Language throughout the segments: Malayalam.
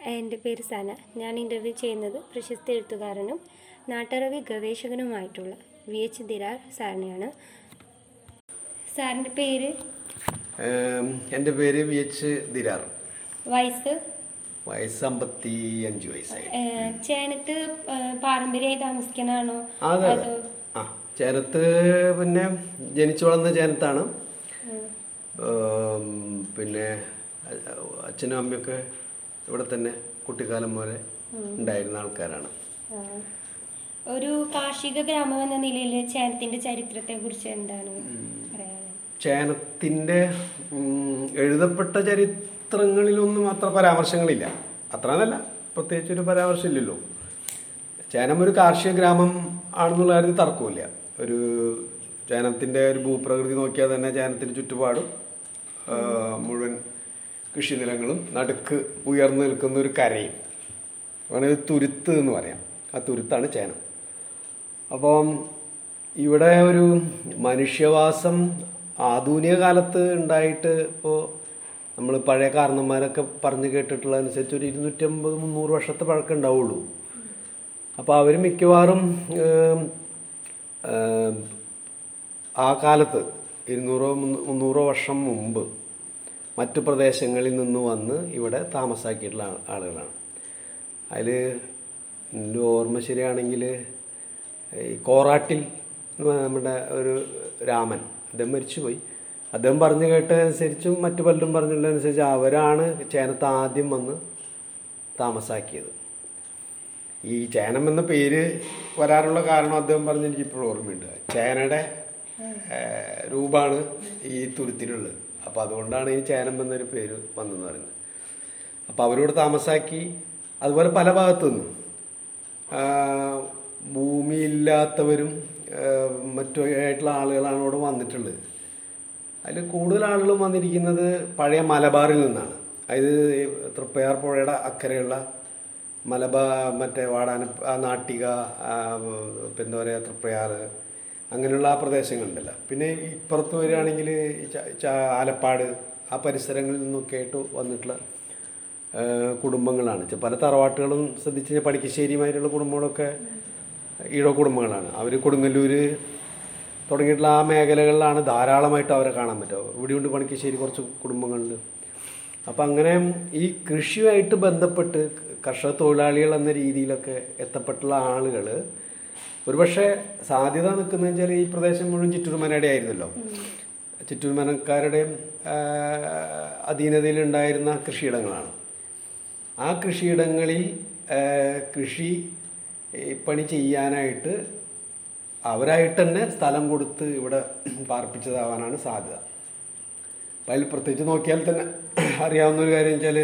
എൻ്റെ പേര് സന ഞാൻ ഇൻ്റർവ്യൂ ചെയ്യുന്നത് പ്രശസ്ത എഴുത്തുകാരനും നാട്ടറിവ് ഗവേഷകനുമായിട്ടുള്ള വി എച്ച് ദിരാർ സാറിനെയാണ് സാറിൻ്റെ പേര് ഏം, എൻ്റെ പേര് വി എച്ച് ദിരാർ വയസ്സ് വയസ്സ് അമ്പത്തി അഞ്ച് വയസ്സായി ഏഹ്, ചേനത്ത് ഏഹ്, പാരമ്പര്യമായി താമസിക്കണാണോ അതെ അതെ അതോ ആ ചേനത്ത് പിന്നെ ജനിച്ചു വളർന്ന ചേനത്താണ് ഏം, പിന്നെ അ- അച്ഛനും അമ്മയൊക്കെ ഇവിടെ തന്നെ കുട്ടിക്കാലം പോലെ ഉണ്ടായിരുന്ന ആൾക്കാരാണ് ആ. ഒരു കാർഷിക ഗ്രാമം എന്ന നിലയിൽ ചേനത്തിൻ്റെ ചരിത്രത്തെക്കുറിച്ച് എന്താണ് പറയാനുള്ളത് ചേനത്തിൻ്റെ ഉം, എഴുതപ്പെട്ട ചരിത്രങ്ങളിലൊന്നും അത്ര പരാമർശങ്ങളില്ല അത്ര എന്നല്ല പ്രത്യേകിച്ച് ഒരു പരാമർശമില്ലല്ലോ ചേനം ഒരു കാർഷിക ഗ്രാമം ആണെന്നുള്ള കാര്യത്തിൽ തർക്കമില്ല ഒരു ചേനത്തിൻ്റെ ഒരു ഭൂപ്രകൃതി നോക്കിയാൽ തന്നെ ചേനത്തിന് ചുറ്റുപാടും ആ, മുഴുവൻ കൃഷിനിലങ്ങളും നടുക്ക് ഉയർന്നു നിൽക്കുന്ന ഒരു കരയും അങ്ങനെ ഒരു തുരുത്ത് എന്ന് പറയാം ആ തുരുത്താണ് ചേനം അപ്പം ഇവിടെ ഒരു മനുഷ്യവാസം ആധുനിക കാലത്ത് ഉണ്ടായിട്ട് ഇപ്പോൾ നമ്മൾ പഴയ കാരണന്മാരൊക്കെ പറഞ്ഞു കേട്ടിട്ടുള്ള അനുസരിച്ച് ഒരു ഇരുന്നൂറ്റമ്പത് മുന്നൂറ് വർഷത്തെ പഴക്കം ഉണ്ടാവുള്ളൂ അപ്പോൾ അവർ മിക്കവാറും ഏം, ഏം, ആ കാലത്ത് ഇരുന്നൂറോ മുന്നൂ- മുന്നൂറോ വർഷം മുമ്പ് മറ്റു പ്രദേശങ്ങളിൽ നിന്ന് വന്ന് ഇവിടെ താമസാക്കിയിട്ടുള്ള ആ- ആളുകളാണ് അതിൽ എൻ്റെ ഓർമ്മ ശരിയാണെങ്കിൽ ഈ കോറാട്ടിൽ നമ്മുടെ ഒരു രാമൻ അദ്ദേഹം മരിച്ചുപോയി അദ്ദേഹം പറഞ്ഞു കേട്ടതനുസരിച്ചും മറ്റു പലരും പറഞ്ഞിട്ടുള്ളതനുസരിച്ച് അവരാണ് ചേനത്ത് ആദ്യം വന്ന് താമസാക്കിയത് ഈ ചേനം എന്ന പേര് വരാനുള്ള കാരണം അദ്ദേഹം പറഞ്ഞ് എനിക്ക് ഇപ്പോഴും ഓർമ്മയുണ്ട് ചേനയുടെ ഏഹ്, രൂപമാണ് ഈ തുരുത്തിലുള്ളത് അപ്പോൾ അതുകൊണ്ടാണ് ഈ ചേനം എന്നൊരു പേര് വന്നെന്ന് പറയുന്നത് അപ്പോൾ അവരോട് താമസാക്കി അതുപോലെ പല ഭാഗത്തു നിന്നും ആഹ്, ഭൂമിയില്ലാത്തവരും ആഹ്, മറ്റു ആയിട്ടുള്ള ആളുകളാണ് ഇവിടെ വന്നിട്ടുള്ളത് അതിൽ കൂടുതൽ ആളുകളും വന്നിരിക്കുന്നത് പഴയ മലബാറിൽ നിന്നാണ് അതായത് ഈ തൃപ്പയാർ പുഴയുടെ അക്കരെയുള്ള മലബാർ മറ്റേ വാടാന ആ നാട്ടിക ആ, പിന്നെ എന്താ പറയുക തൃപ്പയാർ അങ്ങനെയുള്ള ആ പ്രദേശങ്ങളുണ്ടല്ലോ പിന്നെ ഇപ്പുറത്ത് വരികയാണെങ്കിൽ ഈ ച- ച- ആലപ്പാട് ആ പരിസരങ്ങളിൽ നിന്നൊക്കെ ആയിട്ട് വന്നിട്ടുള്ള ആ, കുടുംബങ്ങളാണ് ചെ- പല തറവാട്ടുകളും ശ്രദ്ധിച്ച് കഴിഞ്ഞാൽ പടിക്കശ്ശേരിയുമായിട്ടുള്ള കുടുംബങ്ങളൊക്കെ ഈഴോ കുടുംബങ്ങളാണ് അവർ കൊടുങ്ങല്ലൂര് തുടങ്ങിയിട്ടുള്ള ആ മേഖലകളിലാണ് ധാരാളമായിട്ട് അവരെ കാണാൻ പറ്റുക ഇവിടെയുണ്ട് പണിക്കശ്ശേരി കുറച്ച് കുടുംബങ്ങളുണ്ട് അപ്പം അങ്ങനെ ഈ കൃഷിയുമായിട്ട് ബന്ധപ്പെട്ട് കർഷക തൊഴിലാളികൾ എന്ന രീതിയിലൊക്കെ എത്തപ്പെട്ടുള്ള ആളുകൾ ഒരുപക്ഷെ സാധ്യത നിൽക്കുന്നത് വെച്ചാൽ ഈ പ്രദേശം മുഴുവൻ ചിറ്റൂർമനയുടെ ആയിരുന്നല്ലോ ചിറ്റൂർമനക്കാരുടെയും അധീനതയിൽ ഉണ്ടായിരുന്ന കൃഷിയിടങ്ങളാണ് ആ കൃഷിയിടങ്ങളിൽ ആ, കൃഷി ഈ പണി ചെയ്യാനായിട്ട് അവരായിട്ട് തന്നെ സ്ഥലം കൊടുത്ത് ഇവിടെ പാർപ്പിച്ചതാവാനാണ് സാധ്യത അപ്പം അതിൽ പ്രത്യേകിച്ച് നോക്കിയാൽ തന്നെ അറിയാവുന്ന ഒരു കാര്യം വെച്ചാൽ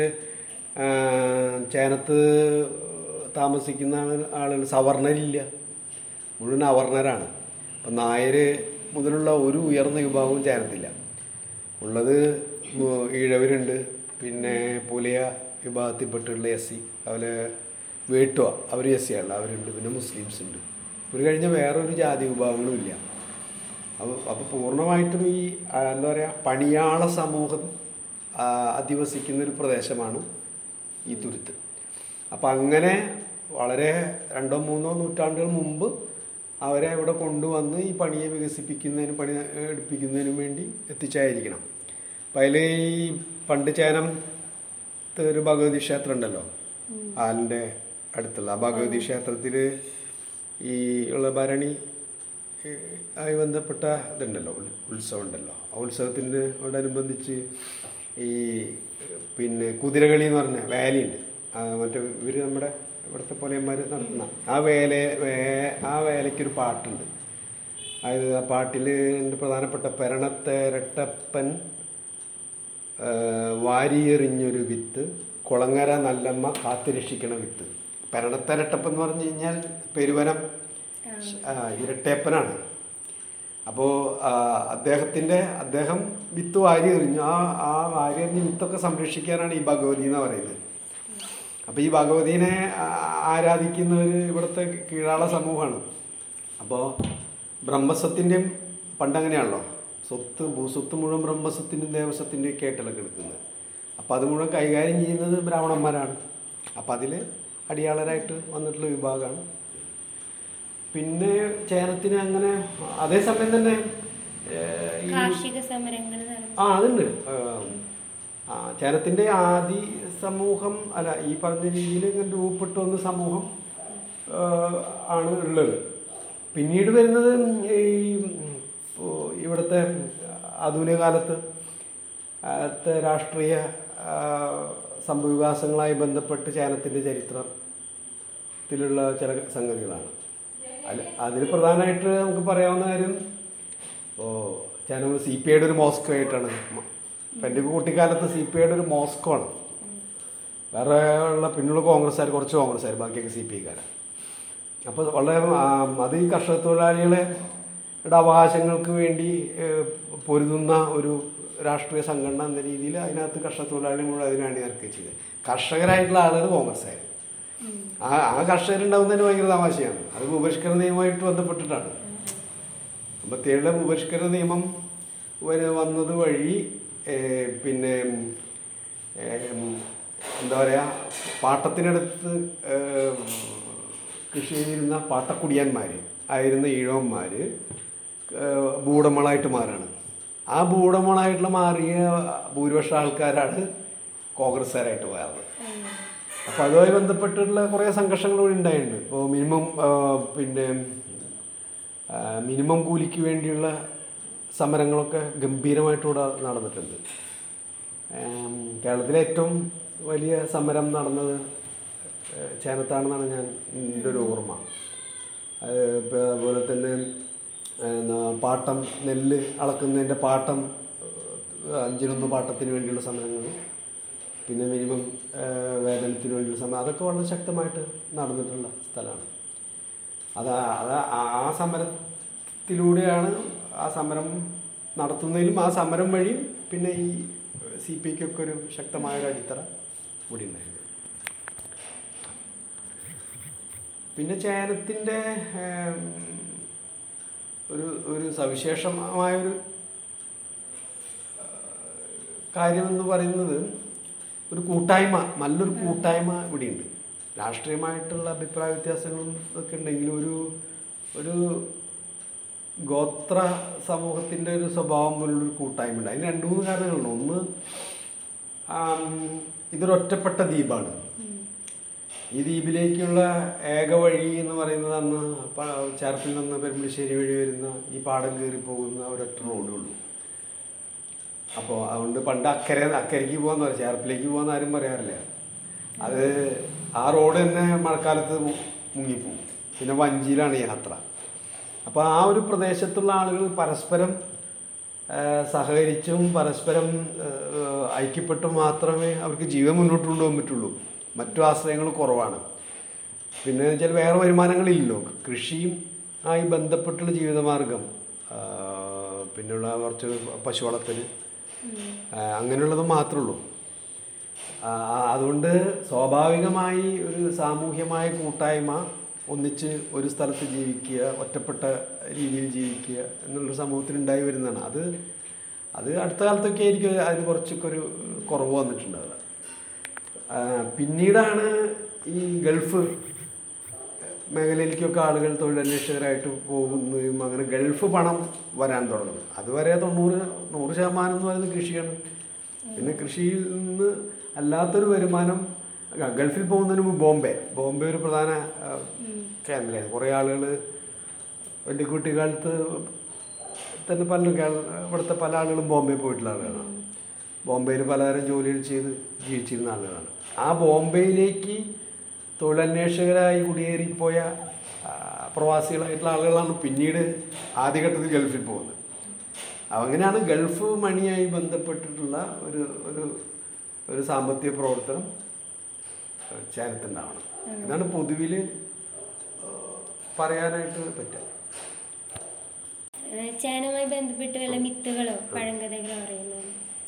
ചേനത്ത് താമസിക്കുന്ന ആള് ആളുകൾ സവർണരില്ല മുഴുവൻ അവർണരാണ് അപ്പം നായർ മുതലുള്ള ഒരു ഉയർന്ന വിഭാഗവും ചേനത്തില്ല ഉള്ളത് മു- ഈഴവരുണ്ട് പിന്നെ പുലിയ വിഭാഗത്തിൽപ്പെട്ടുള്ള എസ് സി അതുപോലെ വേട്ടുവ അവർ എസ് സി ആണ് അവരുണ്ട് പിന്നെ മുസ്ലിംസ് ഉണ്ട് ഒരു കഴിഞ്ഞ വേറൊരു ജാതി വിഭാഗങ്ങളും ഇല്ല അപ്പോൾ അപ്പോൾ പൂർണ്ണമായിട്ടും ഈ ആ, എന്താ പറയുക പണിയാള സമൂഹം ആ, അധിവസിക്കുന്ന ഒരു പ്രദേശമാണ് ഈ തുരുത്ത് അപ്പം അങ്ങനെ വളരെ രണ്ടോ മൂന്നോ നൂറ്റാണ്ടുകൾ മുമ്പ് അവരെ ഇവിടെ കൊണ്ടുവന്ന് ഈ പണിയെ വികസിപ്പിക്കുന്നതിനും പണി എടുപ്പിക്കുന്നതിനും വേണ്ടി എത്തിച്ചായിരിക്കണം അപ്പം അതിൽ ഈ പണ്ട് ചേനം ഒരു ഭഗവതി ക്ഷേത്രം ഉണ്ടല്ലോ ആലിൻ്റെ അടുത്തുള്ള ആ ഭഗവതി ക്ഷേത്രത്തിൽ ഈ ഉള്ള ഭരണി ഈ ആയി ബന്ധപ്പെട്ട ഇതുണ്ടല്ലോ ഉൽ- ഉത്സവം ഉണ്ടല്ലോ ആ ഉത്സവത്തിനോടനുബന്ധിച്ച് ഈ പിന്നെ കുതിരകളി എന്ന് പറഞ്ഞ വേലയുണ്ട് ആ മറ്റേ ഇവർ നമ്മുടെ ഇവിടുത്തെ പോലെയന്മാർ നടത്തുന്ന ആ വേല വേ- ആ വേലയ്ക്കൊരു പാട്ടുണ്ട് അതായത് ആ പാട്ടിൽ എൻ്റെ പ്രധാനപ്പെട്ട പെരണത്തേരട്ടപ്പൻ ഏഹ് വാരിയെറിഞ്ഞൊരു വിത്ത് കുളങ്ങര നല്ലമ്മ കാത്തുരക്ഷിക്കണ വിത്ത് പെരണത്തരട്ടപ്പ് എന്ന് പറഞ്ഞു കഴിഞ്ഞാൽ പെരുവനം ആ, ഇരട്ടേപ്പനാണ് അപ്പോൾ അദ്ദേഹത്തിൻ്റെ അദ്ദേഹം വിത്ത് വാരി എറിഞ്ഞു ആ ആ വാരി എറിഞ്ഞ വിത്തൊക്കെ സംരക്ഷിക്കാനാണ് ഈ ഭഗവതി എന്ന് പറയുന്നത് അപ്പോൾ ഈ ഭഗവതിനെ ആ- ആരാധിക്കുന്നവർ ഇവിടുത്തെ കീഴാള സമൂഹമാണ് അപ്പോൾ ബ്രഹ്മസത്തിൻ്റെയും പണ്ടങ്ങനെയാണല്ലോ സ്വത്ത് ഭൂസ്വത്ത് മുഴുവൻ ബ്രഹ്മസത്തിൻ്റെയും ദേവസ്വത്തിൻ്റെയും ഒക്കെ ആയിട്ടല്ല കിടക്കുന്നത് അപ്പോൾ അത് മുഴുവൻ കൈകാര്യം ചെയ്യുന്നത് ബ്രാഹ്മണന്മാരാണ് അപ്പം അതിൽ അടിയാളരായിട്ട് വന്നിട്ടുള്ള വിഭാഗമാണ് പിന്നെ ചേനത്തിന് അങ്ങനെ അതേസമയം തന്നെ ഏഹ്, ഈ കാർഷിക സമരങ്ങൾ നടന്നു ആ അതുണ്ട് ഏഹ്, ആ ചേനത്തിൻ്റെ ആദി സമൂഹം അല്ല ഈ പറഞ്ഞ രീതിയിൽ ഇങ്ങനെ രൂപപ്പെട്ടു വന്ന സമൂഹം ഏഹ്, ആണ് ഉള്ളത് പിന്നീട് വരുന്നത് ഈ ഓ, ഇവിടുത്തെ ആധുനിക കാലത്ത് ആദ്യത്തെ രാഷ്ട്രീയ ആ, സംഭവവികാസങ്ങളുമായി ബന്ധപ്പെട്ട് ചേനത്തിൻ്റെ ചരിത്രത്തിലുള്ള ചില സംഗതികളാണ് അല്ല അതിൽ പ്രധാനമായിട്ട് നമുക്ക് പറയാവുന്ന കാര്യം ഇപ്പോൾ ചേന സി പി ഐയുടെ ഒരു മോസ്കോ ആയിട്ടാണ് മ- ഇപ്പം എൻ്റെ കുട്ടിക്കാലത്ത് സി പി ഐയുടെ ഒരു മോസ്കോ ആണ് വേറെ ഉള്ള പിന്നുള്ള കോൺഗ്രസ്സുകാർ കുറച്ച് കോൺഗ്രസ്സുകാർ ബാക്കിയൊക്കെ സി പി ഐക്കാരാണ് അപ്പോൾ വളരെ ആ, അത് ഈ കർഷക തൊഴിലാളികളെ യുടെ അവകാശങ്ങൾക്ക് വേണ്ടി ഏഹ്, പൊരുതുന്ന ഒരു രാഷ്ട്രീയ സംഘടന എന്ന രീതിയിൽ അതിനകത്ത് കർഷക തൊഴിലാളികൾ മുഴുവൻ അതിനാണ് ഇറക്കി ചെയ്തത് കർഷകരായിട്ടുള്ള ആളുകൾ കോൺഗ്രസ്സുകാർ ആ ആ കർഷകരുണ്ടാവുന്നതിന് ഭയങ്കര തമാശയാണ് അത് ഭൂപരിഷ്കരണ നിയമമായിട്ട് ബന്ധപ്പെട്ടിട്ടാണ് അമ്പത്തിയേഴിലെ ഭൂപരിഷ്കരണ നിയമം വരെ വന്നത് വഴി ഏഹ്, പിന്നെ ഏഹ്, എന്താ പറയുക പാട്ടത്തിനടുത്ത് ഏഹ്, കൃഷി ചെയ്തിരുന്ന പാട്ടക്കുടിയന്മാർ ആയിരുന്ന ഈഴവന്മാർ ഭൂടമളായിട്ട് മാറാണ് ആ ഭൂടമളായിട്ടുള്ള മാറിയ ഭൂരിപക്ഷം ആൾക്കാരാണ് കോൺഗ്രസ്സുകാരായിട്ട് പോയത് അപ്പോൾ അതുമായി ബന്ധപ്പെട്ടുള്ള കുറേ സംഘർഷങ്ങൾ ഇവിടെ ഉണ്ടായിട്ടുണ്ട് ഇപ്പോൾ മിനിമം ആ, പിന്നെ ആ, മിനിമം കൂലിക്ക് വേണ്ടിയുള്ള സമരങ്ങളൊക്കെ ഗംഭീരമായിട്ട് ഇവിടെ നടന്നിട്ടുണ്ട് ഏം, കേരളത്തിലെ ഏറ്റവും വലിയ സമരം നടന്നത് ഏഹ്, ചേനത്താണെന്നാണ് ഞാൻ എൻ്റെ ഒരു ഓർമ്മ അത് ഇപ്പൊ അതുപോലെ തന്നെ എന്നാ, പാട്ടം നെല്ല് അളക്കുന്നതിൻ്റെ പാട്ടം ഏഹ്, അഞ്ചിനൊന്ന് പാട്ടത്തിന് വേണ്ടിയുള്ള സമരങ്ങൾ പിന്നെ മിനിമം ഏഹ്, വേതനത്തിന് വേണ്ടിയുള്ള സമരം അതൊക്കെ വളരെ ശക്തമായിട്ട് നടന്നിട്ടുള്ള സ്ഥലമാണ് അത് ആ- അത് ആ- ആ സമരത്തിലൂടെയാണ് ആ സമരം നടത്തുന്നതിലും ആ സമരം വഴി പിന്നെ ഈ സി പി ഐക്കൊക്കെ ഒരു ശക്തമായ ഒരു അടിത്തറ കൂടി ഉണ്ടായിരുന്നു പിന്നെ ചേനത്തിൻ്റെ ഏം, ഒരു ഒരു സവിശേഷമായൊരു കാര്യമെന്ന് പറയുന്നത് ഒരു കൂട്ടായ്മ നല്ലൊരു കൂട്ടായ്മ ഇവിടെയുണ്ട് രാഷ്ട്രീയമായിട്ടുള്ള അഭിപ്രായ വ്യത്യാസങ്ങളും ഒക്കെ ഉണ്ടെങ്കിലും ഒരു ഒരു ഗോത്ര സമൂഹത്തിൻ്റെ ഒരു സ്വഭാവം പോലുള്ളൊരു കൂട്ടായ്മ ഉണ്ട് അതിന് രണ്ട് മൂന്ന് കാരണങ്ങളുണ്ട് ഒന്ന് ആം, ഇതൊരു ഒറ്റപ്പെട്ട ദ്വീപാണ് ഈ ദ്വീപിലേക്കുള്ള ഏക വഴി എന്ന് പറയുന്നത് അന്ന് പ- ചേർപ്പിൽ നിന്ന് പെരുമ്പളിശ്ശേരി വഴി വരുന്ന ഈ പാടം കയറി പോകുന്ന ഒരൊറ്റ റോഡേ ഉള്ളൂ അപ്പോൾ അതുകൊണ്ട് പണ്ട് അക്കരെ അക്കരയ്ക്ക് പോകാന്ന് പറയും ചേർപ്പിലേക്ക് പോകാന്ന് ആരും പറയാറില്ല അത് ആ റോഡ് തന്നെ മഴക്കാലത്ത് മു- മുങ്ങിപ്പോവും പിന്നെ വഞ്ചിയിലാണ് യാത്ര അപ്പോൾ ആ ഒരു പ്രദേശത്തുള്ള ആളുകൾ പരസ്പരം ആ, സഹകരിച്ചും പരസ്പരം ആ, ഐക്യപ്പെട്ടും മാത്രമേ അവർക്ക് ജീവൻ മുന്നോട്ട് കൊണ്ടുപോകാൻ പറ്റുള്ളൂ മറ്റു ആശ്രയങ്ങൾ കുറവാണ് പിന്നെ വെച്ചാൽ വേറെ വരുമാനങ്ങളില്ലല്ലോ കൃഷിയും ആയി ബന്ധപ്പെട്ടുള്ള ജീവിതമാർഗം ആ, പിന്നെയുള്ള കുറച്ച് പശു വളർത്തൽ ആ, അങ്ങനെയുള്ളത് മാത്രമേ ഉള്ളൂ ആ, അതുകൊണ്ട് സ്വാഭാവികമായി ഒരു സാമൂഹ്യമായ കൂട്ടായ്മ ഒന്നിച്ച് ഒരു സ്ഥലത്ത് ജീവിക്കുക ഒറ്റപ്പെട്ട രീതിയിൽ ജീവിക്കുക എന്നുള്ളൊരു സമൂഹത്തിൽ ഉണ്ടായി വരുന്നതാണ് അത് അത് അടുത്ത കാലത്തൊക്കെ ആയിരിക്കും അതിന് കുറച്ചൊക്കെ ഒരു കുറവ് വന്നിട്ടുണ്ടാവുക ആ, പിന്നീടാണ് ഈ ഗൾഫ് മേഖലയിലേക്കൊക്കെ ആളുകൾ തൊഴിലന്വേഷകരായിട്ട് പോകുന്നതും അങ്ങനെ ഗൾഫ് പണം വരാൻ തുടങ്ങും അതുവരെ തൊണ്ണൂറ് നൂറ് ശതമാനം എന്ന് പറയുന്നത് കൃഷിയാണ് പിന്നെ കൃഷിയിൽ നിന്ന് അല്ലാത്തൊരു വരുമാനം ഗ- ഗൾഫിൽ പോകുന്നതിന് മുമ്പ് ബോംബെ ബോംബെ ഒരു പ്രധാന ആ, കേന്ദ്രമായിരുന്നു കുറേ ആളുകൾ എൻ്റെ കുട്ടിക്കാലത്ത് തന്നെ പലരും കേരള ഇവിടുത്തെ പല ആളുകളും ബോംബെ പോയിട്ടുള്ള ആളുകളാണ് ബോംബെയിൽ പലതരം ജോലികൾ ചെയ്ത് ജീവിച്ചിരുന്ന ആളുകളാണ് ആ ബോംബെയിലേക്ക് തൊഴിലന്വേഷകരായി കുടിയേറിപ്പോയ ആ, പ്രവാസികളായിട്ടുള്ള ആളുകളാണ് പിന്നീട് ആദ്യഘട്ടത്തിൽ ഗൾഫിൽ പോകുന്നത് അങ്ങനെയാണ് ഗൾഫ് മണിയായി ബന്ധപ്പെട്ടിട്ടുള്ള ഒരു ഒരു ഒരു സാമ്പത്തിക പ്രവർത്തനം ചേനത്തുണ്ടാവണം ഇതാണ് പൊതുവിൽ പറയാനായിട്ട് പറ്റുക ഏഹ് ചേനയുമായി ബന്ധപ്പെട്ട് വല്ല മിത്തുകളോ പഴങ്കഥകളോ അറിയുന്നത്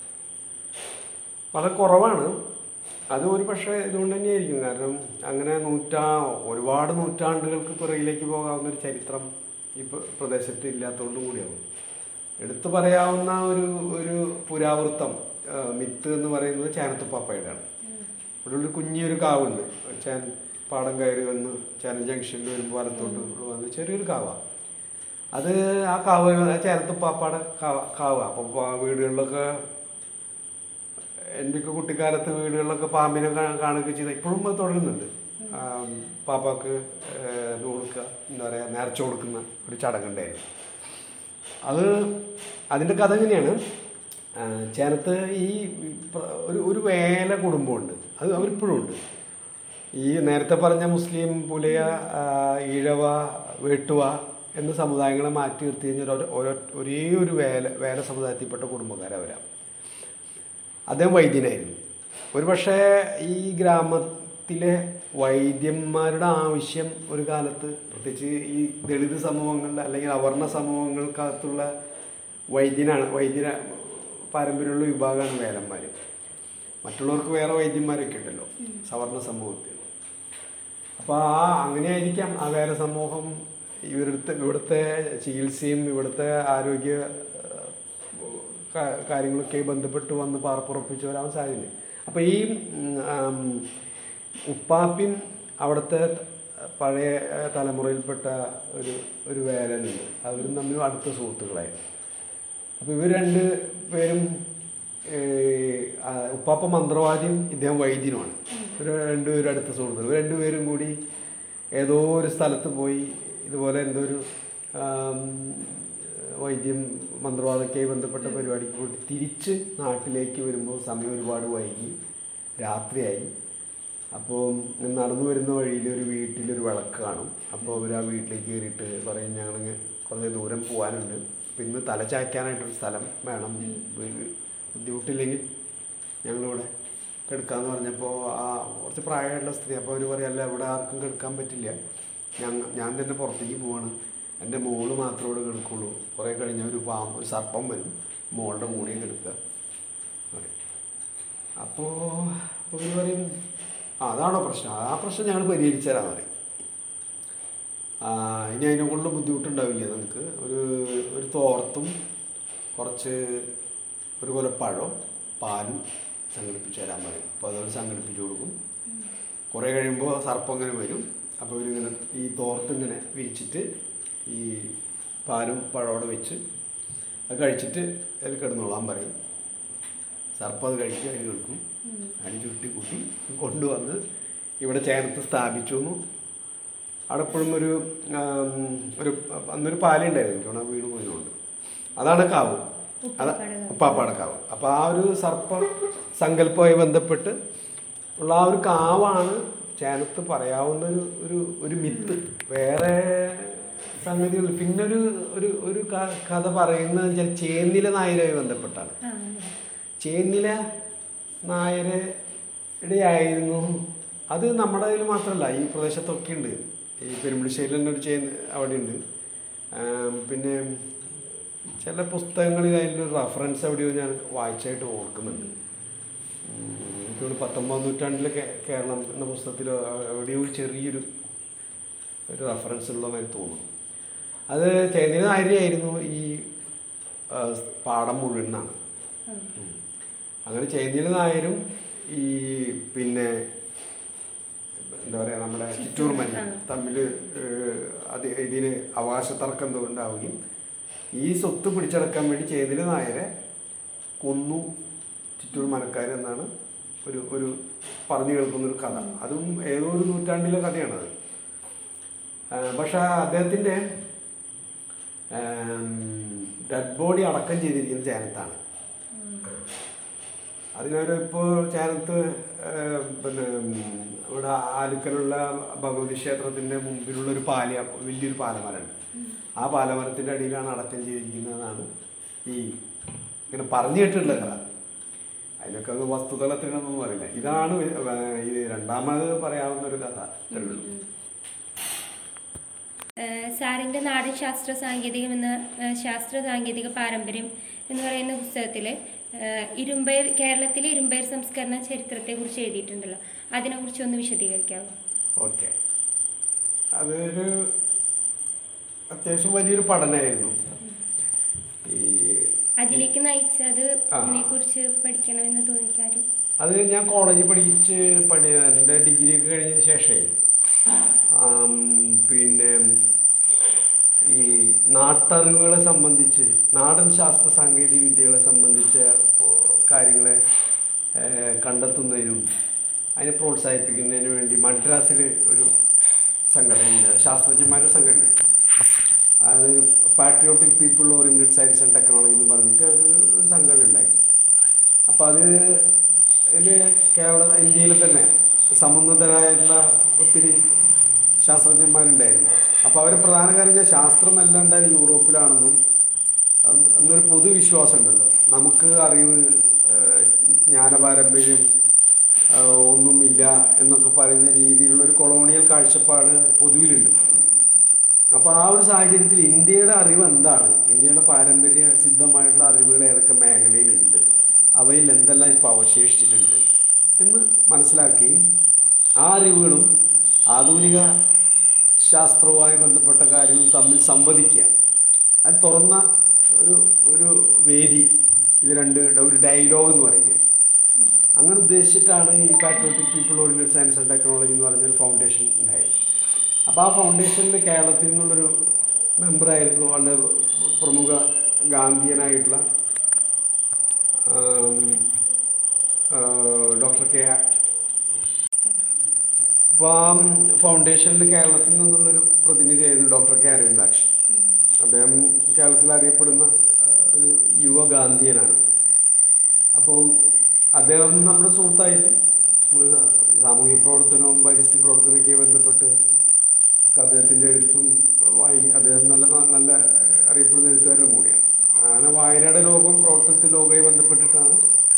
വളരെ കുറവാണ് അത് ഒരു പക്ഷേ ഇതുകൊണ്ട് തന്നെയായിരിക്കും കാരണം അങ്ങനെ നൂറ്റാ ഒരുപാട് നൂറ്റാണ്ടുകൾക്ക് പുറകിലേക്ക് പോകാവുന്ന ഒരു ചരിത്രം ഈ പ്ര- പ്രദേശത്ത് ഇല്ലാത്തതുകൊണ്ടും കൂടിയാവും എടുത്തു പറയാവുന്ന ഒരു ഒരു പുരാവൃത്തം ആ, മിത്ത് എന്ന് പറയുന്നത് ചാനത്തുപ്പാപ്പയുടെയാണ് ഇവിടെ ഒരു കുഞ്ഞൊരു കാവുണ്ട് ചേൻ പാടം കയറി വന്ന് ചേനൻ ജംഗ്ഷനിൽ വരുമ്പോൾ വലത്തോട്ട് വന്ന് ചെറിയൊരു കാവാണ് അത് ആ കാവ് ആ ചേനത്ത് പാപ്പാടെ കാവ കാവാ അപ്പം പാ- വീടുകളിലൊക്കെ എൻ്റെയൊക്കെ കുട്ടിക്കാലത്ത് വീടുകളിലൊക്കെ പാമ്പിനെ കാ- കാണുകയൊക്കെ ചെയ്ത ഇപ്പോഴും അത് തുടരുന്നുണ്ട് ആ, പാപ്പാക്ക് ഏഹ്, ഇത് കൊടുക്കുക എന്താ പറയുക നേർച്ച കൊടുക്കുന്ന ഒരു ചടങ്ങുണ്ടായിരുന്നു അത് അതിൻ്റെ കഥ എങ്ങനെയാണ് ആ, ചേനത്ത് ഈ പ്ര- ഒരു ഒരു വേല കുടുംബമുണ്ട് അത് അവരിപ്പോഴും ഉണ്ട് ഈ നേരത്തെ പറഞ്ഞ മുസ്ലിം പുലയ ആ, ഈഴവ വേട്ടുവ എന്ന സമുദായങ്ങളെ മാറ്റി നിർത്തി കഴിഞ്ഞാൽ ഒരു- ഒരു- ഒരേ ഒരു വേല വേല സമുദായത്തിൽപ്പെട്ട കുടുംബക്കാരവരാണ് അദ്ദേഹം വൈദ്യനായിരുന്നു ഒരുപക്ഷെ ഈ ഗ്രാമത്തിലെ വൈദ്യന്മാരുടെ ആവശ്യം ഒരു കാലത്ത് പ്രത്യേകിച്ച് ഈ ദളിത് സമൂഹങ്ങളിൽ അല്ലെങ്കിൽ അവർണ സമൂഹങ്ങൾക്കകത്തുള്ള വൈദ്യനാണ് വൈദ്യന പാരമ്പര്യമുള്ള വിഭാഗമാണ് വേലന്മാർ മറ്റുള്ളവർക്ക് വേറെ വൈദ്യന്മാരൊക്കെ ഉണ്ടല്ലോ സവർണ സമൂഹത്തിൽ അപ്പോൾ ആ അങ്ങനെയായിരിക്കാം ആ വേല സമൂഹം ഇവിടുത്തെ ഇവിടുത്തെ ചികിത്സയും ഇവിടുത്തെ ആരോഗ്യ ഏഹ്, കാ- കാര്യങ്ങളൊക്കെ ബന്ധപ്പെട്ട് വന്ന് പാർപ്പുറപ്പിച്ച് വരാൻ സാധ്യത അപ്പോൾ ഈ ഉം, ആം, ഉപ്പാപ്പിയും അവിടുത്തെ പഴയ ഏഹ്, തലമുറയിൽപ്പെട്ട ഒരു ഒരു വേലനുണ്ട് അവരും തമ്മിൽ അടുത്ത സുഹൃത്തുക്കളായിരുന്നു അപ്പോൾ ഇവർ രണ്ട് പേരും ഏഹ്, ആ, ഉപ്പാപ്പ മന്ത്രവാദിയും ഇദ്ദേഹം വൈദ്യനുമാണ് ഇവർ രണ്ടുപേരും അടുത്ത സുഹൃത്തുക്കൾ ഇവർ രണ്ടുപേരും കൂടി ഏതോ ഒരു സ്ഥലത്ത് പോയി ഇതുപോലെ എന്തോ ഒരു ആം, വൈദ്യം മന്ത്രവാദമൊക്കെയായി ബന്ധപ്പെട്ട പരിപാടിക്ക് പോയിട്ട് തിരിച്ച് നാട്ടിലേക്ക് വരുമ്പോൾ സമയം ഒരുപാട് വൈകി രാത്രിയായി അപ്പോൾ നടന്നു വരുന്ന വഴിയിൽ ഒരു വീട്ടിലൊരു വിളക്ക് കാണും അപ്പോൾ അവർ ആ വീട്ടിലേക്ക് കയറിയിട്ട് പറയും ഞങ്ങളിങ്ങ് കുറച്ച് ദൂരം പോകാനുണ്ട് അപ്പം ഇന്ന് തല ചായ്ക്കാനായിട്ടൊരു സ്ഥലം വേണം വീ- ബുദ്ധിമുട്ടില്ലെങ്കിൽ ഞങ്ങളിവിടെ കെടുക്കാന്ന് പറഞ്ഞപ്പോൾ ആ കുറച്ച് പ്രായമായിട്ടുള്ള സ്ത്രീ അപ്പോൾ അവർ പറയും അല്ല ഇവിടെ ആർക്കും കെടുക്കാൻ പറ്റില്ല ഞാൻ ഞാൻ തന്നെ പുറത്തേക്ക് പോവാണ് എൻ്റെ മോള് മാത്രമേ ഇവിടെ കിടക്കുള്ളൂ കുറേ കഴിഞ്ഞാൽ ഒരു പാമ്പ് ഒരു സർപ്പം വരും മോളുടെ മൂടിയും കിടക്കുക പറയും അപ്പോൾ അപ്പോൾ ഇവർ പറയും "ആ, അതാണോ പ്രശ്നം ആ പ്രശ്നം ഞങ്ങൾ പരിഹരിച്ചു തരാമെന്ന് പറയും ആ, ഇനി അതിനെ കൊണ്ട് ബുദ്ധിമുട്ടുണ്ടാവില്ല നിങ്ങൾക്ക് ഒരു ഒരു തോർത്തും കുറച്ച് ഒരു കൊല പഴവും പാലും സംഘടിപ്പിച്ച് തരാൻ പറയും അപ്പോൾ അതവർ സംഘടിപ്പിച്ചു കൊടുക്കും കുറേ കഴിയുമ്പോൾ സർപ്പം ഇങ്ങനെ വരും അപ്പോൾ ഇവരിങ്ങനെ ഈ തോർത്ത് ഇങ്ങനെ വിരിച്ചിട്ട് ഈ പാലും പഴമോടെ വെച്ച് അത് കഴിച്ചിട്ട് അതിൽ കിടന്നോളാൻ പറയും സർപ്പം അത് കഴിച്ച് അതിൽ കൊടുക്കും അതിന് ചുരുട്ടി കൂട്ടി കൊണ്ടുവന്ന് ഇവിടെ ചേർത്ത് സ്ഥാപിച്ചു എന്നു അവിടെ എപ്പോഴും ഒരു ആം, ഒരു അന്നൊരു പാലുണ്ടായിരുന്നു എനിക്ക് തോന്നുന്നു വീണ് പോയതുകൊണ്ട് അതാണ് കാവ് അതാ ഉപ്പാപ്പാടെ കാവ് അപ്പോൾ ആ ഒരു സർപ്പ സങ്കല്പവുമായി ബന്ധപ്പെട്ട് ഉള്ള ആ ഒരു കാവാണ് ചേനത്ത് പറയാവുന്ന ഒരു ഒരു ഒരു മിത്ത് വേറെ സംഗതികൾ പിന്നെ ഒരു ഒരു ഒരു ക- കഥ പറയുന്നത് വെച്ചാൽ ചേന്നില നായരുമായി ബന്ധപ്പെട്ടാണ് ആ ചേന്നില നായരുടെ ആയിരുന്നു അത് നമ്മുടെ കയ്യിൽ മാത്രമല്ല ഈ പ്രദേശത്തൊക്കെ ഉണ്ട് ഈ പെരുമ്പളിശ്ശേരിയിൽ തന്നെ ഒരു ചേന്ന് അവിടെ ഉണ്ട് പിന്നെ ചില പുസ്തകങ്ങളിൽ അതിൻ്റെ ഒരു റെഫറൻസ് എവിടെയോ ഞാൻ വായിച്ചായിട്ട് ഓർക്കുന്നുണ്ട് ഉം, എനിക്ക് തോന്നുന്നു പത്തൊമ്പതാം നൂറ്റാണ്ടിലെ കേ- കേരളം എന്ന പുസ്തകത്തിൽ എവിടെയോ ഒരു ചെറിയൊരു ഒരു റെഫറൻസ് ഉള്ള മാതിരി തോന്നുന്നു അത് ചേന്നില നായരിയായിരുന്നു ഈ ആ, പാടം മുഴുവനാണ് ഉം. അങ്ങനെ ചേന്നില നായരും ഈ പിന്നെ എന്താ പറയാ നമ്മുടെ ചിറ്റൂർ മണി തമ്മിൽ അത് ഇതിന് അവകാശ തർക്കം എന്തോ ഉണ്ടാവുകയും ഈ സ്വത്ത് പിടിച്ചടക്കാൻ വേണ്ടി ചേന്നില നായരെ കൊന്നു ചിറ്റൂർ മനക്കാർ എന്നാണ് ഒരു ഒരു പറഞ്ഞു കേൾക്കുന്നൊരു കഥ അതും ഏതോ ഒരു നൂറ്റാണ്ടിലെ കഥയാണത് ആ, പക്ഷെ അദ്ദേഹത്തിൻ്റെ ഡെഡ് ബോഡി അടക്കം ചെയ്തിരിക്കുന്നത് ചേനത്താണ് അതിനൊരു ഇപ്പോൾ ചേനത്ത് ഏഹ്, പിന്നെ ഉം, ഇവിടെ ആലുക്കലുള്ള ഭഗവതി ക്ഷേത്രത്തിന്റെ മുമ്പിലുള്ള ഒരു പാല വലിയൊരു പാലമരമുണ്ട് ആ പാലമരത്തിന്റെ അടിയിലാണ് അടക്കം ചെയ്തിരിക്കുന്നതാണ് ഈ ഇങ്ങനെ പറഞ്ഞു കേട്ടിട്ടുള്ള കഥ അതിനൊക്കെ അത് വസ്തുതലത്തിനൊന്നും പറയില്ല ഇതാണ് ഏഹ്, ഇത് രണ്ടാമത് പറയാവുന്ന ഒരു കഥ ഇത്രയേ ഉള്ളൂ. ഏഹ് സാറിൻ്റെ നാടൻ ശാസ്ത്ര സാങ്കേതികം എന്ന ഏഹ് ശാസ്ത്ര സാങ്കേതിക പാരമ്പര്യം എന്ന് പറയുന്ന പുസ്തകത്തിൽ ഇരുമ്പയർ കേരളത്തിലെ ഇരുമ്പയർ സംസ്കരണ ചരിത്രത്തെക്കുറിച്ച് എഴുതിയിട്ടുണ്ടല്ലോ അതിനെക്കുറിച്ച് ഒന്ന് വിശദീകരിക്കാമോ ഓക്കെ അതൊരു അത്യാവശ്യം വലിയൊരു പഠനമായിരുന്നു ഈ അതിലേക്ക് നയിച്ചത് ആ. ഇതിനെക്കുറിച്ച് പഠിക്കണമെന്ന് തോന്നിക്കാരും അത് ഞാൻ കോളേജിൽ പഠിച്ച് പഠി എൻ്റെ ഡിഗ്രി ഒക്കെ കഴിഞ്ഞതിന് ശേഷമേ ആം, പിന്നെ ഈ നാട്ടറിവുകളെ സംബന്ധിച്ച് നാടൻ ശാസ്ത്ര സാങ്കേതിക വിദ്യകളെ സംബന്ധിച്ച ഓ- കാര്യങ്ങളെ ഏഹ്, കണ്ടെത്തുന്നതിനും അതിനെ പ്രോത്സാഹിപ്പിക്കുന്നതിന് വേണ്ടി മദ്രാസിൽ ഒരു സംഘടനയുണ്ട് ശാസ്ത്രജ്ഞന്മാരുടെ സംഘടന അത് patriotic people oriented science and technology എന്ന് പറഞ്ഞിട്ട് ഒരു ഒരു സംഘടന ഉണ്ടാക്കി അപ്പോൾ അത് ഇതിൽ കേരള ഇന്ത്യയിൽ തന്നെ സമുന്നതരായിട്ടുള്ള ഒത്തിരി ശാസ്ത്രജ്ഞന്മാരുണ്ടായിരുന്നു അപ്പോൾ അവർ പ്രധാന കാര്യം ഞാൻ ശാസ്ത്രമെല്ലാം ഉണ്ടായി യൂറോപ്പിലാണെന്നും അന്ന് അന്നൊരു പൊതുവിശ്വാസം ഉണ്ടല്ലോ നമുക്ക് അറിവ് ഏഹ്, ജ്ഞാനപാരമ്പര്യം ഏഹ്, ഒന്നുമില്ല എന്നൊക്കെ പറയുന്ന രീതിയിലുള്ള ഒരു കൊളോണിയൽ കാഴ്ചപ്പാട് പൊതുവിലുണ്ട് അപ്പോൾ ആ ഒരു സാഹചര്യത്തിൽ ഇന്ത്യയുടെ അറിവ് എന്താണ് ഇന്ത്യയുടെ പാരമ്പര്യ സിദ്ധമായിട്ടുള്ള അറിവുകൾ ഏതൊക്കെ മേഖലയിലുണ്ട് അവയിൽ എന്തെല്ലാം ഇപ്പോൾ അവശേഷിച്ചിട്ടുണ്ട് എന്ന് മനസ്സിലാക്കുകയും ആ അറിവുകളും ആധുനിക ശാസ്ത്രവുമായി ബന്ധപ്പെട്ട കാര്യങ്ങളും തമ്മിൽ സംവദിക്കുക അത് തുറന്ന ഒരു ഒരു വേദി ഇത് രണ്ട് ഒരു ഡയലോഗ് എന്ന് പറയുന്നത് അങ്ങനെ ഉദ്ദേശിച്ചിട്ടാണ് ഈ patriotic people oriented science and technology എന്ന് പറഞ്ഞൊരു ഫൗണ്ടേഷൻ ഉണ്ടായത് അപ്പോൾ ആ ഫൗണ്ടേഷനിൽ കേരളത്തിൽ നിന്നുള്ളൊരു മെമ്പറായിരുന്നു വളരെ പ്രമുഖ ഗാന്ധിയനായിട്ടുള്ള ഡോക്ടർ കെ അപ്പോൾ ആ ഫൗണ്ടേഷനിൽ കേരളത്തിൽ നിന്നുള്ളൊരു പ്രതിനിധിയായിരുന്നു ഡോക്ടർ കെ അരവിന്ദാക്ഷൻ അദ്ദേഹം കേരളത്തിൽ അറിയപ്പെടുന്ന ആ, ഒരു യുവ ഗാന്ധിയനാണ് അപ്പോൾ അദ്ദേഹം നമ്മുടെ സുഹൃത്തായിരുന്നു നമ്മൾ സാമൂഹ്യ പ്രവർത്തനവും പരിസ്ഥിതി പ്രവർത്തനമൊക്കെ ബന്ധപ്പെട്ട് ഒക്കെ അദ്ദേഹത്തിൻ്റെ എഴുത്തും വായി അദ്ദേഹം നല്ല നല്ല അറിയപ്പെടുന്ന എഴുത്തുകാരനും കൂടിയാണ് അങ്ങനെ വായനയുടെ ലോകം പ്രവർത്തനത്തിൽ ലോകവുമായി ബന്ധപ്പെട്ടിട്ടാണ്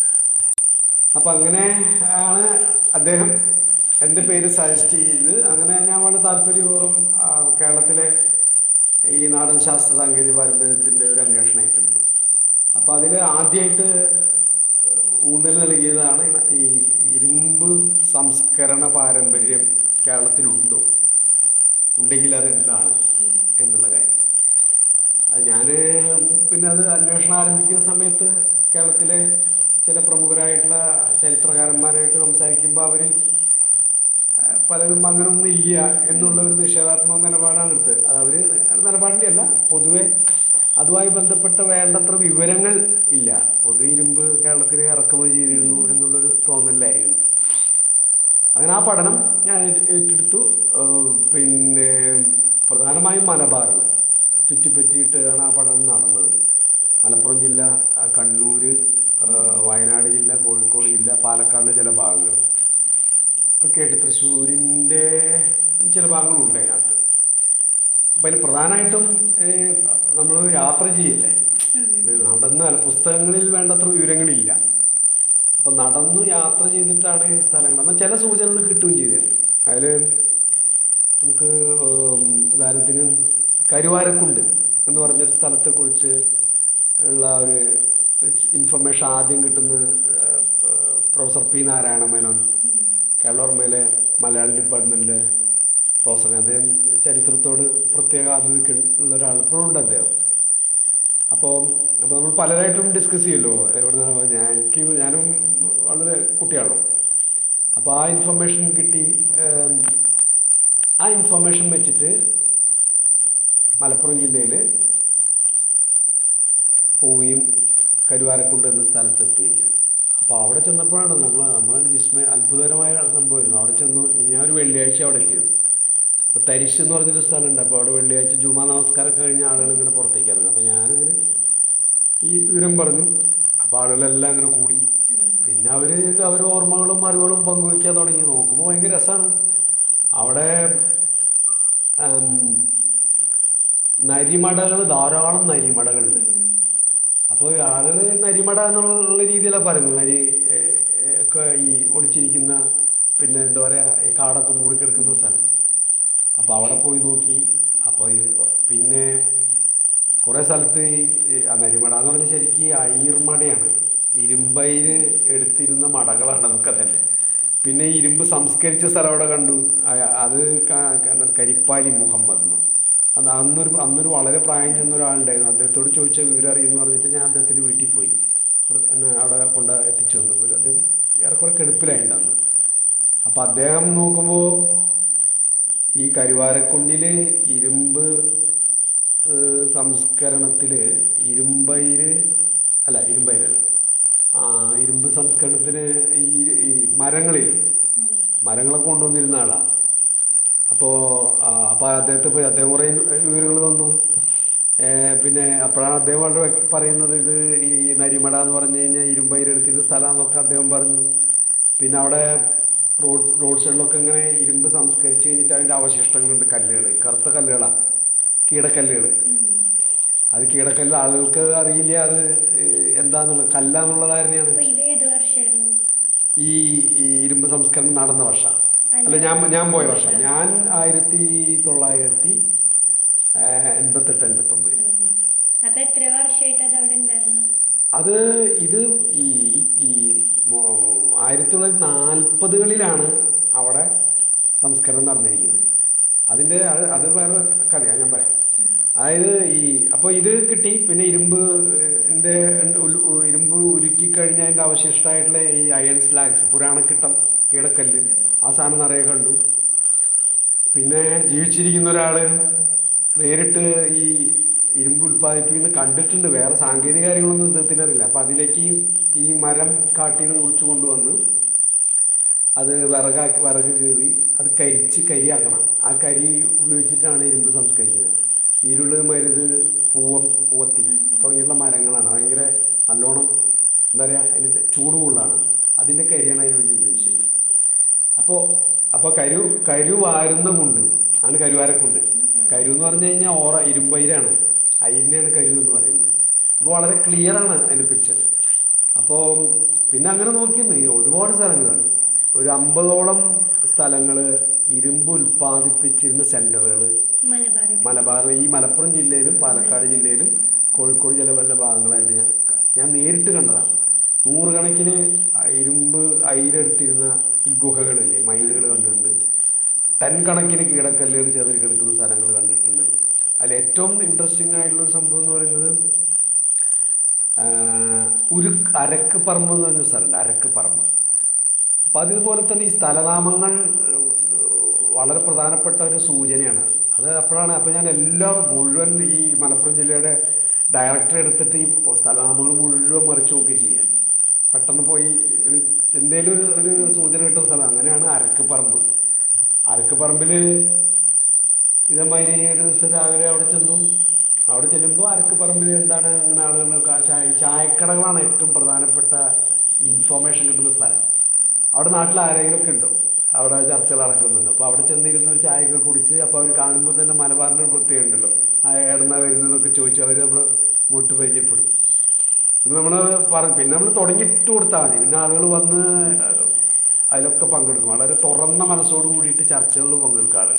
അപ്പം അങ്ങനെ ആണ് അദ്ദേഹം എൻ്റെ പേര് സജസ്റ്റ് ചെയ്ത് അങ്ങനെ ഞാൻ വളരെ താല്പര്യപൂർവ്വം ആ, കേരളത്തിലെ ഈ നാടൻ ശാസ്ത്ര സാങ്കേതിക പാരമ്പര്യത്തിൻ്റെ ഒരു അന്വേഷണം ഏറ്റെടുത്തു അപ്പോൾ അതിൽ ആദ്യമായിട്ട് ഊന്നൽ നൽകിയതാണ് ഈ ഇരുമ്പ് സംസ്കരണ പാരമ്പര്യം കേരളത്തിലുണ്ടോ ഉണ്ടെങ്കിൽ അതെന്താണ് എന്നുള്ള കാര്യം അത് ഞാൻ പിന്നെ അത് അന്വേഷണം ആരംഭിക്കുന്ന സമയത്ത് കേരളത്തിലെ ചില പ്രമുഖരായിട്ടുള്ള ചരിത്രകാരന്മാരായിട്ട് സംസാരിക്കുമ്പോൾ അവരിൽ ആ, പലരും അങ്ങനൊന്നും ഇല്ല എന്നുള്ള ഒരു നിഷേധാത്മക നിലപാടാണ് എടുത്തത് അത് അവർ നിലപാടിൻ്റെ അല്ല പൊതുവെ അതുമായി ബന്ധപ്പെട്ട വേണ്ടത്ര വിവരങ്ങൾ ഇല്ല പൊതുവെ ഇരുമ്പ് കേരളത്തിൽ ഇറക്കുമതി ചെയ്തിരുന്നു എന്നുള്ളൊരു തോന്നലായിരുന്നു അങ്ങനെ ആ പഠനം ഞാൻ ഏറ്റ- ഏറ്റെടുത്തു ഏഹ് പിന്നെ പ്രധാനമായും മലബാറിൽ ചുറ്റിപ്പറ്റിയിട്ടാണ് ആ പഠനം നടന്നത് മലപ്പുറം ജില്ല ആ, കണ്ണൂർ ഏഹ് വയനാട് ജില്ല കോഴിക്കോട് ജില്ല പാലക്കാടിൻ്റെ ചില ഭാഗങ്ങൾ ഒക്കെ ആയിട്ട് തൃശ്ശൂരിൻ്റെ ചില ഭാഗങ്ങളുണ്ട് അതിനകത്ത് അപ്പം അതിൽ പ്രധാനമായിട്ടും നമ്മൾ യാത്ര ചെയ്യല്ലേ ഇത് നടന്ന് അല്ല പുസ്തകങ്ങളിൽ വേണ്ടത്ര വിവരങ്ങളില്ല അപ്പം നടന്ന് യാത്ര ചെയ്തിട്ടാണ് ഈ സ്ഥലങ്ങൾ എന്നാൽ ചില സൂചനകൾ കിട്ടുകയും ചെയ്തിട്ടുണ്ട് അതിൽ നമുക്ക് ഉം, ഉദാഹരണത്തിന് കരുവാരക്കുണ്ട് എന്ന് പറഞ്ഞൊരു സ്ഥലത്തെക്കുറിച്ച് ഉള്ള ഒരു ഇൻഫർമേഷൻ ആദ്യം കിട്ടുന്ന ഏഹ്, പ്രൊഫസർ പി നാരായണ മേനോൻ കേരളോർമയിലെ മലയാളം ഡിപ്പാർട്ട്മെൻറ്റിലെ പ്രൊഫസർ അദ്ദേഹം ചരിത്രത്തോട് പ്രത്യേക ആഭിമുഖ്യമുള്ള ഒരാൾ ഇപ്പോഴും ഉണ്ട് അദ്ദേഹം അപ്പോൾ അപ്പോൾ നമ്മൾ പലരായിട്ടും ഡിസ്കസ് ചെയ്യുമല്ലോ എവിടെ നിന്നാണ് ഞാൻ എനിക്ക് ഞാനും വളരെ കുട്ടിയാണല്ലോ അപ്പോൾ ആ ഇൻഫർമേഷൻ കിട്ടി ഏം, ആ ഇൻഫർമേഷൻ വെച്ചിട്ട് മലപ്പുറം ജില്ലയിൽ പോവുകയും കരുവാരക്കുണ്ട് എന്ന സ്ഥലത്തെത്തുകയും ചെയ്തു അപ്പോൾ അവിടെ ചെന്നപ്പോഴാണ് നമ്മൾ നമ്മളെ വിസ്മയ അത്ഭുതകരമായ സംഭവമായിരുന്നു അവിടെ ചെന്നു ഞാൻ ഒരു വെള്ളിയാഴ്ച അവിടെ എത്തിയത് അപ്പോൾ തരിശ് എന്ന് പറഞ്ഞൊരു സ്ഥലമുണ്ട് അപ്പോൾ അവിടെ വെള്ളിയാഴ്ച ജുമാ നമസ്കാരമൊക്കെ കഴിഞ്ഞ ആളുകൾ ഇങ്ങനെ പുറത്തേക്ക് ഇറങ്ങും അപ്പോൾ ഞാനിങ്ങനെ ഈ വിവരം പറഞ്ഞു അപ്പോൾ ആളുകളെല്ലാം അങ്ങനെ കൂടി പിന്നെ അവർ അവർ ഓർമ്മകളും അറിവുകളും പങ്കുവയ്ക്കാൻ തുടങ്ങി നോക്കുമ്പോൾ ഭയങ്കര രസമാണ് അവിടെ ഉം, നരിമടകൾ ധാരാളം നരിമടകളുണ്ട് അപ്പോൾ ആളുകൾ നരിമട എന്നുള്ള രീതിയിലാണ് പറയുന്നത് നരി ഏ, ഏ, ഒക്കെ ഈ ഒളിച്ചിരിക്കുന്ന പിന്നെ എന്താ പറയുക ഈ കാടൊക്കെ മൂടിക്കിടക്കുന്ന സ്ഥലം അപ്പോൾ അവിടെ പോയി നോക്കി അപ്പോൾ ഇത് പിന്നെ കുറേ സ്ഥലത്ത് ഈ ആ നരിമട എന്ന് പറഞ്ഞാൽ ശരിക്കും അയിർമടയാണ് ഇരുമ്പയിര് എടുത്തിരുന്ന മടകളാണ് അതൊക്കെ തന്നെ പിന്നെ ഈ ഇരുമ്പ് സംസ്കരിച്ച സ്ഥലം അവിടെ കണ്ടു ആ- അത് ക- ക- എന്താണ് കരിപ്പാലി മുഹമ്മദ് എന്നോ അത് അന്നൊരു അന്നൊരു വളരെ പ്രായം ചെന്ന ഒരാളുണ്ടായിരുന്നു അദ്ദേഹത്തോട് ചോദിച്ച വിവരം അറിയുമെന്ന് പറഞ്ഞിട്ട് ഞാൻ അദ്ദേഹത്തിൻ്റെ വീട്ടിൽ പോയി കുറ- എന്നെ അവിടെ കൊണ്ട് എത്തിച്ചു തന്നു ഒരു അദ്ദേഹം ഏറെക്കുറെ കെടുപ്പിലായിട്ടുണ്ടെന്ന് അപ്പം അദ്ദേഹം നോക്കുമ്പോൾ ഈ കരുവാരക്കുണ്ടിൽ ഇരുമ്പ് ഏഹ്, സംസ്കരണത്തിൽ ഇരുമ്പയിര് അല്ല ഇരുമ്പയിരല്ല ആ ഇരുമ്പ് സംസ്കരണത്തിന് ഈ ഈ മരങ്ങളിൽ മരങ്ങളൊക്കെ കൊണ്ടുവന്നിരുന്ന ആളാണ് അപ്പോൾ അപ്പോൾ അദ്ദേഹത്തെ പോയി അദ്ദേഹം കുറേ വിവരങ്ങൾ തന്നു ഏ, പിന്നെ അപ്പോഴാണ് അദ്ദേഹം വളരെ വ്യക്ത- പറയുന്നത് ഇത് ഈ നരിമട എന്ന് പറഞ്ഞു കഴിഞ്ഞാൽ ഇരുമ്പയിരെടുത്തിരുന്ന സ്ഥലമാണെന്നൊക്കെ അദ്ദേഹം പറഞ്ഞു പിന്നെ അവിടെ റോഡ് റോഡ് സൈഡിലൊക്കെ ഇങ്ങനെ ഇരുമ്പ് സംസ്കരിച്ച് കഴിഞ്ഞിട്ട് അതിൻ്റെ അവശിഷ്ടങ്ങളുണ്ട് കല്ലുകൾ കറുത്ത കല്ലുകളാണ് കീടക്കല്ലുകൾ അത് കീടക്കല്ല് ആളുകൾക്ക് അറിയില്ല അത് ഏഹ്, എന്താന്നുള്ളത് കല്ലാന്നുള്ള ധാരണയാണ് അപ്പൊ ഇത് ഏത് വർഷമായിരുന്നു ഈ ഈ ഇരുമ്പ് സംസ്കരണം നടന്ന വർഷം അല്ല ഞാൻ ഞാൻ പോയ വർഷം ഞാൻ ആയിരത്തി തൊള്ളായിരത്തി ഏഹ്, എൺപത്തെട്ട് എൺപത്തൊമ്പതിൽ അപ്പൊ എത്ര വർഷമായിട്ട് അത് അവിടെ ഉണ്ടായിരുന്നു അത് ഇത് ഈ ഈ മോ- ആയിരത്തി തൊള്ളായിരത്തി നാൽപ്പതുകളിലാണ് അവിടെ സംസ്കരണം നടന്നിരിക്കുന്നത് അതിൻ്റെ അത് അത് വേറെ കഥയാണ് ഞാൻ പറയാം അതായത് ഈ അപ്പോൾ ഇത് കിട്ടി പിന്നെ ഇരുമ്പ് ൻ്റെ ഇരുമ്പ് ഉരുക്കി കഴിഞ്ഞ അതിൻ്റെ അവശിഷ്ടമായിട്ടുള്ള ഈ അയൺ സ്ലാഗ്സ് പുരാണക്കിട്ടം കീടക്കല്ല് ആ സാധനം നിറയെ കണ്ടു പിന്നെ ജീവിച്ചിരിക്കുന്ന ഒരാൾ നേരിട്ട് ഈ ഇരുമ്പ് ഉൽപ്പാദിപ്പിക്കുന്നത് കണ്ടിട്ടുണ്ട് വേറെ സാങ്കേതിക കാര്യങ്ങളൊന്നും ഇദ്ദേഹത്തിന് അറിയില്ല അപ്പം അതിലേക്ക് ഈ മരം കാട്ടിൽ നിന്ന് മുറിച്ച് കൊണ്ടുവന്ന് അത് വിറകാക്കി വിറക് കീറി അത് കരിച്ച് കരിയാക്കണം ആ കരി ഉപയോഗിച്ചിട്ടാണ് ഇരുമ്പ് സംസ്കരിച്ചത് ഇരുള് മരുത് പൂവം പൂവത്തി തുടങ്ങിയുള്ള മരങ്ങളാണ് ഭയങ്കര നല്ലോണം എന്താ പറയുക അതിന് ചൂട് കൂടുതലാണ് അതിൻ്റെ കരിയാണ് അതിന് വേണ്ടി ഉപയോഗിച്ചത് അപ്പോൾ അപ്പോൾ കരു കരു വാരുന്ന കുണ്ട് ആണ് കരുവാരക്കുണ്ട് കരു എന്ന് പറഞ്ഞു കഴിഞ്ഞാൽ ഓറ ഇരുമ്പയിരാണ് അയിരിനെയാണ് കരു എന്ന് പറയുന്നത് അപ്പോൾ വളരെ ക്ലിയർ ആണ് അതിൻ്റെ പിക്ചർ അപ്പോൾ പിന്നെ അങ്ങനെ നോക്കിയിരുന്നു ഈ ഒരുപാട് സ്ഥലങ്ങൾ കണ്ടു ഒരു അമ്പതോളം സ്ഥലങ്ങൾ ഇരുമ്പ് ഉൽപ്പാദിപ്പിച്ചിരുന്ന സെൻറ്ററുകൾ മലബാറിൽ മലബാർ ഈ മലപ്പുറം ജില്ലയിലും പാലക്കാട് ജില്ലയിലും കോഴിക്കോട് ചില പല ഭാഗങ്ങളായിട്ട് ഞാൻ ഞാൻ നേരിട്ട് കണ്ടതാണ് നൂറുകണക്കിന് ഇരുമ്പ് അയിരെടുത്തിരുന്ന ഈ ഗുഹകളില്ലേ മൈനുകൾ കണ്ടിട്ടുണ്ട് ടൺ കണക്കിന് കീടക്കല്ലുകൾ ചെതറി കിടക്കുന്ന സ്ഥലങ്ങൾ കണ്ടിട്ടുണ്ട് അതിൽ ഏറ്റവും ഇൻട്രസ്റ്റിംഗ് ആയിട്ടുള്ള ഒരു സംഭവം എന്ന് പറയുന്നത് ആ, ഒരു അരക്ക് പറമ്പ് എന്ന് പറഞ്ഞ സ്ഥലമുണ്ട് അരക്ക് പറമ്പ് അപ്പം അതുപോലെ തന്നെ ഈ സ്ഥലനാമങ്ങൾ ഏഹ്, വളരെ പ്രധാനപ്പെട്ട ഒരു സൂചനയാണ് അത് അപ്പോഴാണ് അപ്പോൾ ഞാൻ എല്ലാ മുഴുവൻ ഈ മലപ്പുറം ജില്ലയുടെ ഡയറക്ടർ എടുത്തിട്ട് ഈ സ്ഥലനാമങ്ങൾ മുഴുവൻ മറിച്ച് നോക്കി ചെയ്യാം പെട്ടെന്ന് പോയി ഒരു എന്തെങ്കിലും ഒരു ഒരു സൂചന കിട്ടുന്ന സ്ഥലം അങ്ങനെയാണ് അരക്കുപറമ്പ് അരക്കുപറമ്പിൽ ഇതേമാതിരി ഒരു ദിവസം രാവിലെ അവിടെ ചെന്നു അവിടെ ചെല്ലുമ്പോൾ അരക്കുപറമ്പിൽ എന്താണ് ഇങ്ങനെ ആളുകൾ ക- ചായ ചായക്കടകളാണ് ഏറ്റവും പ്രധാനപ്പെട്ട ഇൻഫോർമേഷൻ കിട്ടുന്ന സ്ഥലം അവിടെ നാട്ടിൽ ആരെങ്കിലുമൊക്കെ ഉണ്ടോ അവിടെ ചർച്ചകൾ നടക്കുന്നുണ്ട് അപ്പോൾ അവിടെ ചെന്നിരുന്ന് ഒരു ചായയൊക്കെ കുടിച്ച് അപ്പോൾ അവർ കാണുമ്പോൾ തന്നെ മലബാറിൻ്റെ ഒരു പ്രത്യേകം ഉണ്ടല്ലോ ആ എവിടുന്നാ വരുന്നതെന്നൊക്കെ ചോദിച്ചു അവർ നമ്മൾ മുട്ട് പരിചയപ്പെടും പിന്നെ നമ്മൾ പറഞ്ഞു പിന്നെ നമ്മൾ തുടങ്ങിയിട്ട് കൊടുത്താൽ മതി പിന്നെ ആളുകൾ വന്ന് അതിലൊക്കെ പങ്കെടുക്കും വളരെ തുറന്ന മനസ്സോട് കൂടിയിട്ട് ചർച്ചകളിൽ പങ്കെടുക്കും ആളുകൾ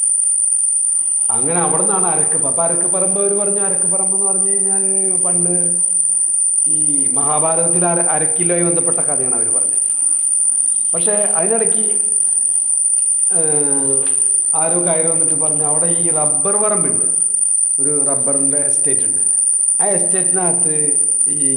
അങ്ങനെ അവിടെ നിന്നാണ് അരക്കപ്പ് അപ്പം അരക്കപ്പറമ്പ് അവർ പറഞ്ഞു അരക്കപ്പറമ്പ് എന്ന് പറഞ്ഞു കഴിഞ്ഞാൽ പണ്ട് ഈ മഹാഭാരതത്തിൽ അര അരക്കിലോയി ബന്ധപ്പെട്ട കഥയാണ് അവർ പറഞ്ഞത് പക്ഷേ അതിനിടയ്ക്ക് ഏഹ്, ആരോ കയറി വന്നിട്ട് പറഞ്ഞു അവിടെ ഈ റബ്ബർ പറമ്പുണ്ട് ഒരു റബ്ബറിൻ്റെ എസ്റ്റേറ്റ് ഉണ്ട് ആ എസ്റ്റേറ്റിനകത്ത് ഈ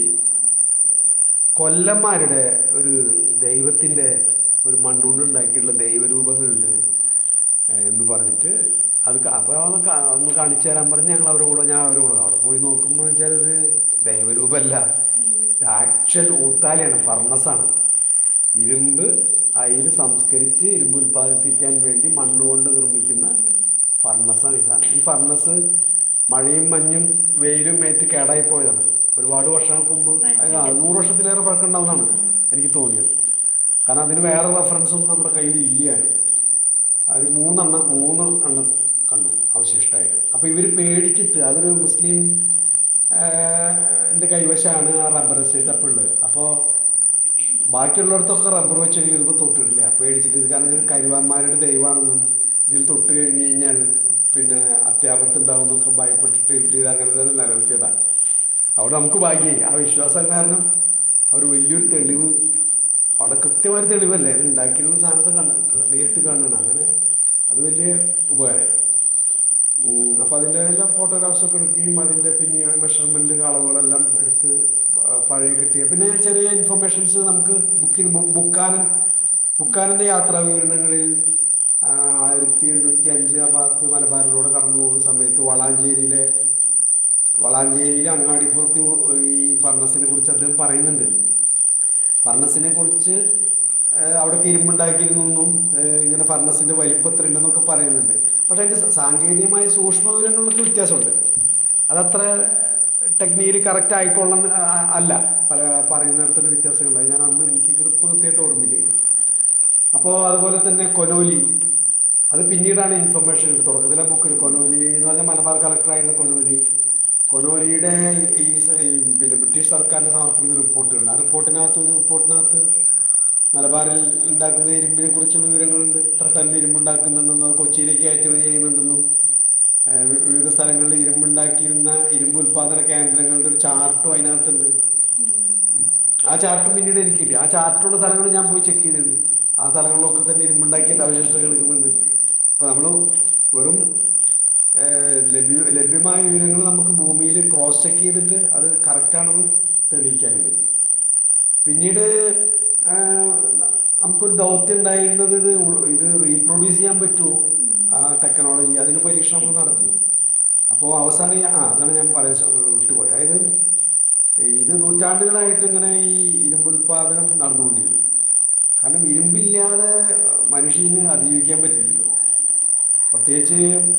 കൊല്ലന്മാരുടെ ഒരു ദൈവത്തിൻ്റെ ഒരു മണ്ണുകൊണ്ട് ഉണ്ടാക്കിയിട്ടുള്ള ദൈവരൂപങ്ങളുണ്ട് ഏഹ് എന്ന് പറഞ്ഞിട്ട് അത് ക- അപ്പോൾ അത് ക- ഒന്ന് കാണിച്ചു തരാൻ പറഞ്ഞ് ഞങ്ങൾ അവരുടെ കൂടെ ഞാൻ അവരുടെ കൂടെ അവിടെ പോയി നോക്കുമ്പോൾ വെച്ചാൽ ഇത് ദൈവരൂപമല്ല ആക്ച്വൽ ഊത്താലിയാണ് ഫർണസാണ് ഇരുമ്പ് അയിര് സംസ്കരിച്ച് ഇരുമ്പ് ഉൽപ്പാദിപ്പിക്കാൻ വേണ്ടി മണ്ണ് കൊണ്ട് നിർമ്മിക്കുന്ന ഫർണസാണ് ഈ സാധനം ഈ ഫർണസ് മഴയും മഞ്ഞും വെയിലും ഏറ്റ് കേടായി പോയതാണ് ഒരുപാട് വർഷങ്ങൾക്ക് മുമ്പ് അത് ആ, നൂറ് വർഷത്തിലേറെ പഴക്കമുണ്ടാവുന്നതാണ് എനിക്ക് തോന്നിയത് കാരണം അതിന് വേറെ റെഫറൻസ് ഒന്നും നമ്മുടെ കയ്യിൽ ഇല്ലായിരുന്നു അവർ മൂന്നെണ്ണം മൂന്ന് എണ്ണം കണ്ടു അവശിഷ്ടമായിട്ട് അപ്പോൾ ഇവർ പേടിച്ചിട്ട് അതൊരു മുസ്ലിം എൻ്റെ കൈവശമാണ് ആ റബ്ബർ എസ്റ്റേറ്റ് അപ്പോൾ ഉള്ളത് അപ്പോൾ ബാക്കിയുള്ളിടത്തൊക്കെ റബ്ബർ വെച്ചെങ്കിൽ ഇതിപ്പോൾ തൊട്ടിട്ടില്ല പേടിച്ചിട്ട് ഇത് കാരണം ഇത് കരുവാന്മാരുടെ ദൈവമാണെന്നും ഇതിൽ തൊട്ട് കഴിഞ്ഞ് കഴിഞ്ഞാൽ പിന്നെ അത്യാപത്തുണ്ടാവും എന്നൊക്കെ ഭയപ്പെട്ടിട്ട് ഇവർ ഇത് അങ്ങനെ തന്നെ നിലനിർത്തിയതാണ് അവിടെ നമുക്ക് ഭാഗ്യമായി ആ വിശ്വാസം കാരണം അവർ വലിയൊരു തെളിവ് വളരെ കൃത്യമായ തെളിവല്ലേ ഇത് ഉണ്ടാക്കിയിരുന്ന സാധനത്തെ കണ്ട നേരിട്ട് കാണണം അങ്ങനെ അത് വലിയ ഉപകാരമായി അപ്പോൾ അതിൻ്റെ എല്ലാം ഫോട്ടോഗ്രാഫ്സ് ഒക്കെ എടുക്കുകയും അതിൻ്റെ പിന്നെ മെഷർമെൻറ്റ് അളവുകളെല്ലാം എടുത്ത് ആ, പഴയ കിട്ടിയ പിന്നെ ചെറിയ ഇൻഫർമേഷൻസ് നമുക്ക് ബുക്കിന് ബുക്കാനൻ ബുക്കാനൻ്റെ യാത്രാ വിവരണങ്ങളിൽ ആ, ആയിരത്തി എണ്ണൂറ്റി അഞ്ച് ആ ഭാഗത്ത് മലബാറിലൂടെ കടന്നു പോകുന്ന സമയത്ത് വളാഞ്ചേരിയിലെ വളാഞ്ചേരിയിലെ അങ്ങാടിപ്പുറത്ത് ഈ ഫർണസിനെ കുറിച്ച് അദ്ദേഹം പറയുന്നുണ്ട് ഫർണസിനെ കുറിച്ച് ഏഹ്, അവിടെയൊക്കെ ഇരുമ്പുണ്ടാക്കിയിരുന്നു എന്നും ഏഹ്, ഇങ്ങനെ ഫർണസിന്റെ വലിപ്പം എത്ര ഉണ്ടെന്നൊക്കെ പറയുന്നുണ്ട് പക്ഷെ അതിന്റെ സ- സാങ്കേതികമായ സൂക്ഷ്മ വിവരങ്ങളിലൊക്കെ വ്യത്യാസമുണ്ട് അതത്ര ടെക്നിക്കലി കറക്റ്റ് ആയിക്കൊള്ളണം ആ- അല്ല പല പറയുന്നിടത്തൊരു വ്യത്യാസങ്ങളുണ്ട് ഞാൻ അന്ന് എനിക്ക് ഗ്രിപ്പ് കൃത്യമായിട്ട് ഓർമ്മയില്ല അപ്പോൾ അതുപോലെ തന്നെ കൊനോലി അത് പിന്നീടാണ് ഇൻഫർമേഷൻ കിട്ടുന്നത് തുടക്കത്തിലെ ബുക്കിൽ കൊനോലി എന്ന് പറഞ്ഞാൽ മലബാർ കളക്ടറായിരുന്ന കൊനോലി കൊനോലിയുടെ ഈ സ- ഈ പിന്നെ ബ്രിട്ടീഷ് സർക്കാരിന് സമർപ്പിക്കുന്ന റിപ്പോർട്ടുകളുണ്ട് ആ റിപ്പോർട്ടിനകത്ത് ഒരു റിപ്പോർട്ടിനകത്ത് മലബാറിൽ ഉണ്ടാക്കുന്ന ഇരുമ്പിനെ കുറിച്ചുള്ള വിവരങ്ങളുണ്ട് ഇത്ര ടൺ ഇരുമ്പ് ഉണ്ടാക്കുന്നുണ്ടെന്നും അത് കൊച്ചിയിലേക്ക് കയറ്റുമതി ചെയ്യുന്നുണ്ടെന്നും ഏഹ് വി- വിവിധ സ്ഥലങ്ങളിൽ ഇരുമ്പുണ്ടാക്കിയിരുന്ന ഇരുമ്പ് ഉൽപാദന കേന്ദ്രങ്ങളുടെ ഒരു ചാർട്ടും അതിനകത്തുണ്ട് ആ ചാർട്ട് പിന്നീട് എനിക്ക് കിട്ടി ആ ചാർട്ടുള്ള സ്ഥലങ്ങൾ ഞാൻ പോയി ചെക്ക് ചെയ്തിരുന്നു ആ സ്ഥലങ്ങളിലൊക്കെ തന്നെ ഇരുമ്പുണ്ടാക്കിയിട്ട് അവശേഷങ്ങൾ എടുക്കുന്നുണ്ട് അപ്പോൾ നമ്മൾ വെറും ഏഹ്, ലഭ്യ ലഭ്യമായ വിവരങ്ങൾ നമുക്ക് ഭൂമിയിൽ ക്രോസ് ചെക്ക് ചെയ്തിട്ട് അത് കറക്റ്റാണെന്ന് തെളിയിക്കാനും പറ്റി പിന്നീട് ആഹ്, നമുക്കൊരു ദൗത്യം ഉണ്ടായിരുന്നത് ഇത് ഉ- ഇത് റീപ്രൊഡ്യൂസ് ചെയ്യാൻ പറ്റുമോ ആ ടെക്നോളജി അതിന് പരീക്ഷണം നമ്മൾ നടത്തി അപ്പോൾ അവസാനം ഞാൻ- ആ അതാണ് ഞാൻ പറയാൻ ശ്ര- വിട്ടുപോയത് അതായത് ഇത് നൂറ്റാണ്ടുകളായിട്ട് ഇങ്ങനെ ഈ ഇരുമ്പ് ഉൽപാദനം നടന്നുകൊണ്ടിരുന്നു കാരണം ഇരുമ്പില്ലാതെ മനുഷ്യന് അതിജീവിക്കാൻ പറ്റില്ലല്ലോ പ്രത്യേകിച്ച്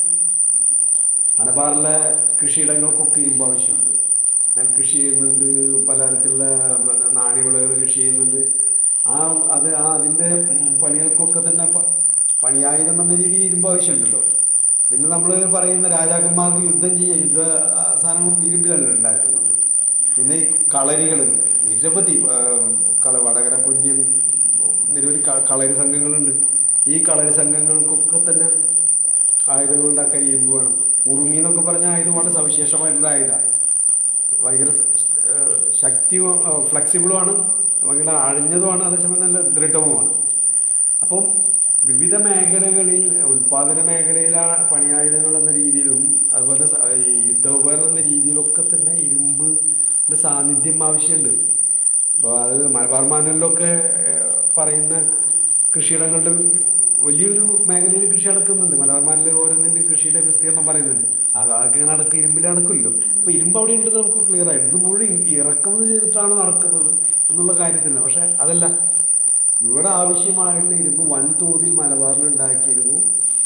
മലബാറിലെ കൃഷിയിടങ്ങൾക്കൊക്കെ ഇരുമ്പ് ആവശ്യമുണ്ട് നെൽകൃഷി ചെയ്യുന്നുണ്ട് പലതരത്തിലുള്ള നാണ്യവിളകൾ കൃഷി ചെയ്യുന്നുണ്ട് ആ അത് ആ അതിൻ്റെ പണികൾക്കൊക്കെ തന്നെ പ- പണിയായുധം എന്ന രീതിയിൽ ഇരുമ്പ് ആവശ്യമുണ്ടല്ലോ പിന്നെ നമ്മൾ പറയുന്ന രാജാക്കന്മാർക്ക് യുദ്ധം ചെയ്യുക യുദ്ധ ആ, സാധനങ്ങളും ഇരുമ്പിലല്ല ഉണ്ടാക്കുന്നത് പിന്നെ ഈ കളരികൾ നിരവധി ആ, കള വടകര പുണ്യം നിരവധി ക- കളരി സംഘങ്ങളുണ്ട് ഈ കളരി സംഘങ്ങൾക്കൊക്കെ തന്നെ ആയുധങ്ങൾ ഉണ്ടാക്കാൻ ഇരുമ്പ് വേണം ഉറുമി എന്നൊക്കെ പറഞ്ഞ ആയുധമാണ് സവിശേഷമായിട്ടുള്ള ആയുധമാണ് ഭയങ്കര ഏഹ്, ശക്തി ഫ്ലെക്സിബിളുമാണ് ഭയങ്കര അഴിഞ്ഞതുമാണ് അതേസമയം നല്ല ദൃഢവുമാണ് അപ്പം വിവിധ മേഖലകളിൽ ഉൽപാദന മേഖലയിലാണ് പണിയായുധങ്ങൾ എന്ന രീതിയിലും അതുപോലെ സ- ഈ യുദ്ധോപകരണം എന്ന രീതിയിലൊക്കെ തന്നെ ഇരുമ്പിൻ്റെ സാന്നിധ്യം ആവശ്യമുണ്ട് അപ്പോൾ അത് മലബാർ മാനുവലിലൊക്കെ ഏഹ്, പറയുന്ന കൃഷിയിടങ്ങളുടെ വലിയൊരു മേഖലയിൽ കൃഷി നടക്കുന്നുണ്ട് മലബാർ മാനിൽ ഓരോന്നിൻ്റെ കൃഷിയുടെ വിസ്തീർണം പറയുന്നുണ്ട് അതൊക്കെ നടക്കും ഇരുമ്പിൽ നടക്കില്ലല്ലോ അപ്പോൾ ഇരുമ്പ് അവിടെ ഉണ്ടെന്ന് നമുക്ക് ക്ലിയർ ആയിട്ട് ഇത് മുഴുവൻ ഇറക്കുമതി ചെയ്തിട്ടാണ് നടക്കുന്നത് എന്നുള്ള കാര്യത്തില്ല പക്ഷെ അതല്ല ഇവിടെ ആവശ്യമായിട്ടുള്ള ഇരുമ്പ് വൻതോതിൽ മലബാറിൽ ഉണ്ടാക്കിയിരുന്നു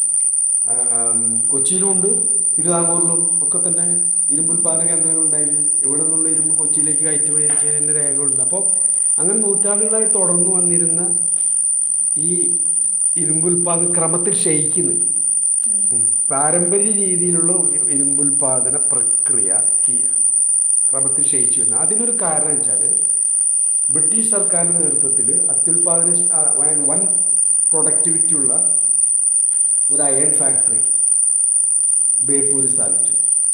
ആം, കൊച്ചിയിലുമുണ്ട് തിരുവിതാംകൂറിലും ഒക്കെ തന്നെ ഇരുമ്പ് ഉൽപ്പാദന കേന്ദ്രങ്ങൾ ഉണ്ടായിരുന്നു ഇവിടെ നിന്നുള്ള ഇരുമ്പ് കൊച്ചിയിലേക്ക് കയറ്റുമതി ചെയ്യുന്നതിൻ്റെ രേഖകളുണ്ട് അപ്പോൾ അങ്ങനെ നൂറ്റാണ്ടുകളായി തുടർന്നു വന്നിരുന്ന ഈ ഇരുമ്പ് ഉൽപ്പാദന ക്രമത്തിൽ ക്ഷയിക്കുന്നുണ്ട് ഉം. പാരമ്പര്യ രീതിയിലുള്ള ഇരുമ്പ് ഉൽപ്പാദന പ്രക്രിയ ഈ ക്രമത്തിൽ ക്ഷയിച്ചു വരുന്നത് അതിനൊരു കാരണം വെച്ചാൽ ബ്രിട്ടീഷ് സർക്കാരിൻ്റെ നേതൃത്വത്തിൽ അത്യുൽപാദന ശ- ആ, വൻ- വൻ പ്രൊഡക്ടിവിറ്റി ഉള്ള ഒരു അയൺ ഫാക്ടറി ബേപ്പൂരിൽ സ്ഥാപിച്ചു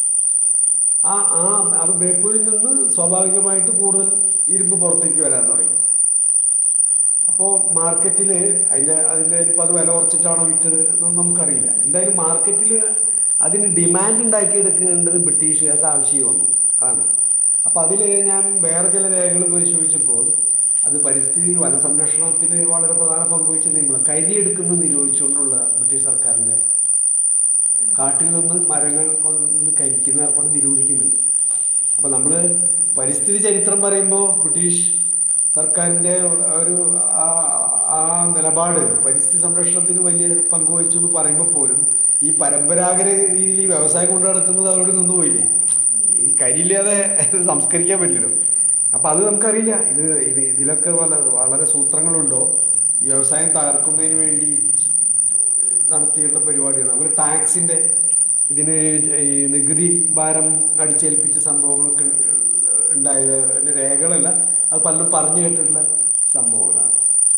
ആ ആ അപ്പോൾ ബേപ്പൂരിൽ നിന്ന് സ്വാഭാവികമായിട്ട് കൂടുതൽ ഇരുമ്പ് പുറത്തേക്ക് വരാൻ തുടങ്ങി അപ്പോൾ മാർക്കറ്റിൽ അതിൻ്റെ അതിൻ്റെ ഇപ്പം അത് വില കുറച്ചിട്ടാണോ വിറ്റത് എന്നൊന്നും നമുക്കറിയില്ല എന്തായാലും മാർക്കറ്റിൽ അതിന് ഡിമാൻഡ് ഉണ്ടാക്കിയെടുക്കേണ്ടത് ബ്രിട്ടീഷുകാരുടെ ആവശ്യം വന്നു അതാണ് അപ്പോൾ അതിൽ ഞാൻ വേറെ ചില രേഖകൾ പരിശോധിച്ചപ്പോൾ അത് പരിസ്ഥിതി വനസംരക്ഷണത്തിൽ വളരെ പ്രധാന പങ്ക് വഹിച്ച നിയമം കരിയെടുക്കുന്നത് നിരോധിച്ചുകൊണ്ടുള്ള ബ്രിട്ടീഷ് സർക്കാരിൻ്റെ കാട്ടിൽ നിന്ന് മരങ്ങൾ കൊണ്ട് കരിക്കുന്ന ഏർപ്പാട് നിരോധിക്കുന്നുണ്ട് അപ്പോൾ നമ്മൾ പരിസ്ഥിതി ചരിത്രം പറയുമ്പോൾ ബ്രിട്ടീഷ് സർക്കാരിൻ്റെ ഒരു ആ- ആ നിലപാട് പരിസ്ഥിതി സംരക്ഷണത്തിന് വലിയ പങ്ക് വഹിച്ചു എന്ന് പറയുമ്പോൾ പോലും ഈ പരമ്പരാഗത രീതിയിൽ ഈ വ്യവസായം കൊണ്ടു നടക്കുന്നത് അവിടെ നിന്ന് പോയില്ലേ ഈ കരിയില്ലാതെ ഇത് സംസ്കരിക്കാൻ പറ്റില്ലല്ലോ അപ്പോൾ അത് നമുക്കറിയില്ല ഇത് ഇത് ഇതിലൊക്കെ വല്ല വളരെ സൂത്രങ്ങളുണ്ടോ ഈ വ്യവസായം തകർക്കുന്നതിന് വേണ്ടി നടത്തിയിട്ടുള്ള പരിപാടിയാണ് അവർ ടാക്സിൻ്റെ ഇതിന് ഈ നികുതി ഭാരം അടിച്ചേൽപ്പിച്ച സംഭവങ്ങളൊക്കെ ഉണ്ടായത് അതിൻ്റെ രേഖകളല്ല അത് പലരും പറഞ്ഞു കേട്ടിട്ടുള്ള സംഭവങ്ങളാണ്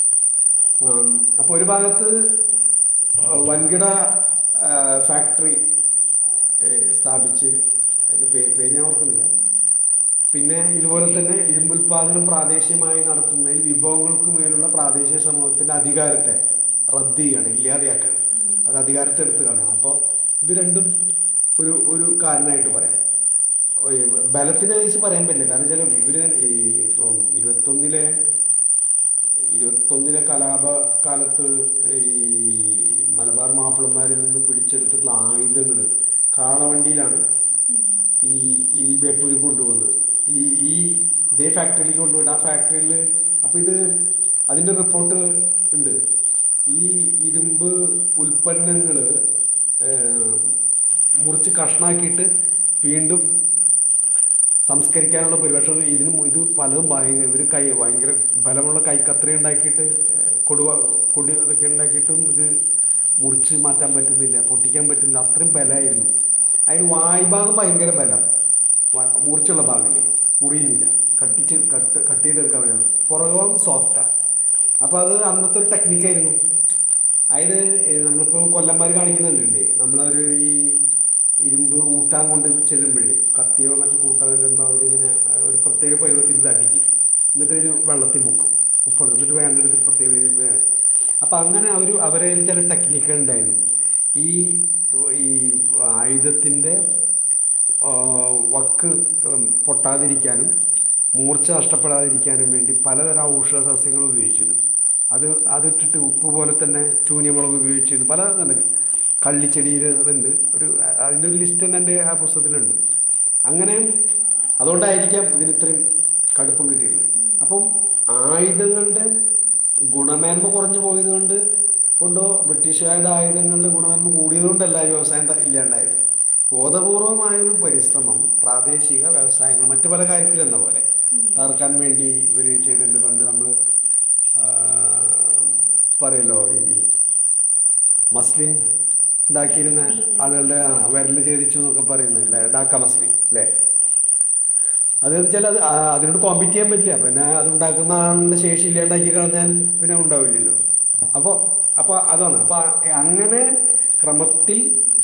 അപ്പോൾ ഒരു ഭാഗത്ത് വൻകിട ആ, ഫാക്ടറി ഏ, സ്ഥാപിച്ച് അതിൻ്റെ പേ പേര് ഞാൻ ഓർക്കുന്നില്ല പിന്നെ ഇതുപോലെ തന്നെ ഇരുമ്പുൽപാദനം പ്രാദേശികമായി നടത്തുന്നതിൽ വിഭവങ്ങൾക്ക് മേലുള്ള പ്രാദേശിക സമൂഹത്തിൻ്റെ അധികാരത്തെ റദ്ദ് ചെയ്യണം ഇല്ലാതെയാക്കണം അവർ അധികാരത്തെ എടുത്ത് കളയണം അപ്പോൾ ഇത് രണ്ടും ഒരു ഒരു കാരണമായിട്ട് പറയാം ഈ ബലത്തിന്റെ കേസ് പറയാൻ പറ്റില്ല കാരണം വെച്ചാൽ ഇവര് ഈ ഇപ്പം ഇരുപത്തൊന്നിലെ ഇരുപത്തൊന്നിലെ കലാപ കാലത്ത് ഈ മലബാർ മാപ്പിളന്മാരിൽ നിന്ന് പിടിച്ചെടുത്തിട്ടുള്ള ആയുധങ്ങൾ കാളവണ്ടിയിലാണ് ഈ ഈ ബേപ്പൂര് കൊണ്ടുവന്നത് ഈ ഈ ഇതേ ഫാക്ടറിയിലേക്ക് കൊണ്ടുപോയിട്ട് ആ ഫാക്ടറിയിൽ അപ്പോൾ ഇത് അതിൻ്റെ റിപ്പോർട്ട് ഉണ്ട് ഈ ഇരുമ്പ് ഉൽപ്പന്നങ്ങൾ മുറിച്ച് കഷ്ണാക്കിയിട്ട് വീണ്ടും സംസ്കരിക്കാനുള്ള പരിപാടി ഇതിന് ഇത് പലതും ഭയങ്കര ഇവർ കൈ ഭയങ്കര ബലമുള്ള കൈക്കത്ര ഉണ്ടാക്കിയിട്ട് ഏഹ്, കൊടുവ കൊടി അതൊക്കെ ഉണ്ടാക്കിയിട്ടും ഇത് മുറിച്ച് മാറ്റാൻ പറ്റുന്നില്ല പൊട്ടിക്കാൻ പറ്റുന്നില്ല അത്രയും ബലമായിരുന്നു അതിന് വായ്ഭാഗം ഭയങ്കര ബലം വാ- മൂർച്ചുള്ള ഭാഗമില്ലേ മുറിയുന്നില്ല കട്ടിച്ച് കട്ട് കട്ട് ചെയ്തെടുക്കാൻ പറ്റും പുറകം സോഫ്റ്റാണ് അപ്പോൾ അത് അന്നത്തെ ഒരു ടെക്നിക്കായിരുന്നു അതായത് ഏഹ്, നമ്മളിപ്പോൾ കൊല്ലന്മാർ കാണിക്കുന്നുണ്ടല്ലേ നമ്മളൊരു ഈ ഇരുമ്പ് ഊട്ടാൻ കൊണ്ട് ചെല്ലുമ്പോഴേ കത്തിയോ മറ്റോ കൂട്ടാൻ ചെല്ലുമ്പോൾ അവരിങ്ങനെ ഒരു പ്രത്യേക പരുവത്തിൽ തട്ടിക്കും എന്നിട്ട് ഒരു വെള്ളത്തിൽ മുക്കും ഉപ്പിടും എന്നിട്ട് വേണ്ടെടുത്തിട്ട് പ്രത്യേക രീതിയിൽ വേണം. അപ്പം അങ്ങനെ അവർ അവരെ ചില ടെക്നിക്കുകൾ ഉണ്ടായിരുന്നു ഈ ഈ ആയുധത്തിൻ്റെ ആ, വക്ക് ഉം, പൊട്ടാതിരിക്കാനും മൂർച്ച നഷ്ടപ്പെടാതിരിക്കാനും വേണ്ടി പലതരം ഔഷധ സസ്യങ്ങൾ ഉപയോഗിച്ചിരുന്നു അത് അതിട്ടിട്ട് ഉപ്പ് പോലെ തന്നെ ചൂന്യമുളക് ഉപയോഗിച്ചിരുന്നു പല ഇതുണ്ട് കള്ളിച്ചെടിയിൽ അതുണ്ട് ഒരു അതിൻ്റെ ഒരു ലിസ്റ്റ് തന്നെ എൻ്റെ ആ പുസ്തകത്തിലുണ്ട് അങ്ങനെ അതുകൊണ്ടായിരിക്കാം ഇതിന് ഇത്രയും കടുപ്പം കിട്ടിയിട്ടുള്ളത് അപ്പം ആയുധങ്ങളുടെ ഗുണമേന്മ കുറഞ്ഞു പോയത് കൊണ്ട് കൊണ്ടോ ബ്രിട്ടീഷുകാരുടെ ആയുധങ്ങളുടെ ഗുണമേന്മ കൂടിയത് കൊണ്ടല്ല ഈ വ്യവസായം ത- ഇല്ലാണ്ടായത് ബോധപൂർവമായൊരു പരിശ്രമം പ്രാദേശിക വ്യവസായങ്ങൾ മറ്റു പല കാര്യത്തിലെന്ന പോലെ തകർക്കാൻ വേണ്ടി ഇവർ ചെയ്തിട്ടുണ്ട് പണ്ട് നമ്മൾ പറയല്ലോ ഈ മസ്ലിൻ ഉണ്ടാക്കിയിരുന്ന ആളുകളുടെ ആ, വിരല് ഛേദിച്ചു എന്നൊക്കെ പറയുന്നത് അല്ലേ ഡാക്ക മസ്ലിൻ അല്ലേ അത് വെച്ചാൽ അത് ആ, അതിനോട് കോമ്പീറ്റ് ചെയ്യാൻ പറ്റില്ല പിന്നെ അത് ഉണ്ടാക്കുന്ന ആളുടെ ശേഷി ഇല്ലാണ്ടാക്കി കളഞ്ഞാൽ പിന്നെ ഉണ്ടാവില്ലല്ലോ അപ്പോൾ അപ്പോൾ അതാണ് അപ്പോൾ അങ്ങനെ ക്രമത്തിൽ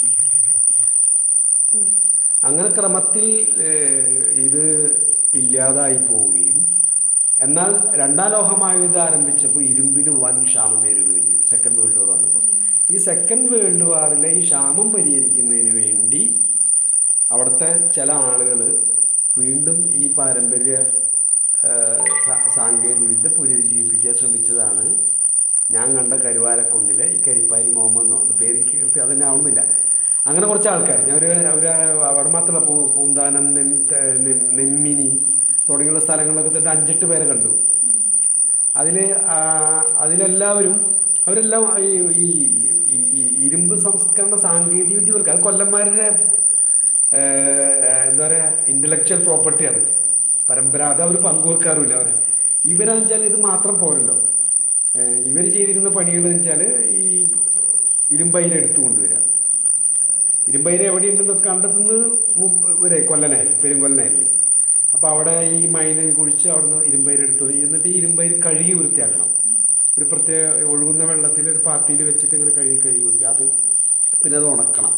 അങ്ങനെ ക്രമത്തിൽ ഏഹ്, ഇത് ഇല്ലാതായി പോവുകയും എന്നാൽ രണ്ടാം ലോകമായുധം ആരംഭിച്ചപ്പോൾ ഇരുമ്പിന് വൻ ക്ഷാമം നേരിടുകയും ചെയ്തു സെക്കൻഡ് വേൾഡ് വാർ വന്നപ്പോൾ ഈ സെക്കൻഡ് വേൾഡ് വാറിലെ ഈ ക്ഷാമം പരിഹരിക്കുന്നതിന് വേണ്ടി അവിടുത്തെ ചില ആളുകൾ വീണ്ടും ഈ പാരമ്പര്യ ഏഹ്, സാ- സാങ്കേതികവിദ്യ പുനരുജ്ജീവിപ്പിക്കാൻ ശ്രമിച്ചതാണ് ഞാൻ കണ്ട കരുവാരക്കുണ്ടിലെ ഈ കരിപ്പാരി മുഹമ്മദ് എന്നോ അത് പേര് എനിക്ക് കൃത്യം അതന്നെ ആവുന്നില്ല അങ്ങനെ കുറച്ച് ആൾക്കാർ ഞാൻ ഒരു അവർ അവിടെ മാത്രമല്ല പൂ പൂന്താനം നെം- ത- നെം- നെമ്മിനി തുടങ്ങിയുള്ള സ്ഥലങ്ങളിലൊക്കെ തന്നെ അഞ്ചെട്ട് പേരെ കണ്ടു അതിൽ അതിലെല്ലാവരും അവരെല്ലാം ഈ ഈ ഈ- ഈ ഇരുമ്പ് സംസ്കരണ സാങ്കേതിക വിദ്യ ഇവർക്ക് അത് കൊല്ലന്മാരുടെ ഏഹ്, എന്താ പറയുക ഇൻ്റലക്ച്വൽ പ്രോപ്പർട്ടിയാണ് പരമ്പരാഗത അവർ പങ്കുവെക്കാറുമില്ല അവർ ഇവരാന്ന് വെച്ചാൽ ഇത് മാത്രം പോരല്ലോ ഇവർ ചെയ്തിരുന്ന പണികൾ എന്ന് വെച്ചാൽ ഈ ഇരുമ്പയിര എടുത്തു കൊണ്ടുവരിക ഇരുമ്പയിര എവിടെയുണ്ടെന്നൊക്കെ കണ്ടെത്തുന്നത് മു- ഇവരെ കൊല്ലനായിരിക്കും പെരുങ്കൊല്ലനായിരിക്കും അപ്പോൾ അവിടെ ഈ മൈന് കുഴിച്ച് അവിടുന്ന് ഇരുമ്പയിര എടുത്തു എന്നിട്ട് ഈ ഇരുമ്പയിര് കഴുകി വൃത്തിയാക്കണം ഒരു പ്രത്യേക ഒഴുകുന്ന വെള്ളത്തിൽ ഒരു പാത്തിയിൽ വെച്ചിട്ട് ഇങ്ങനെ കഴുകി കഴുകി വൃത്തി അത് പിന്നെ അത് ഉണക്കണം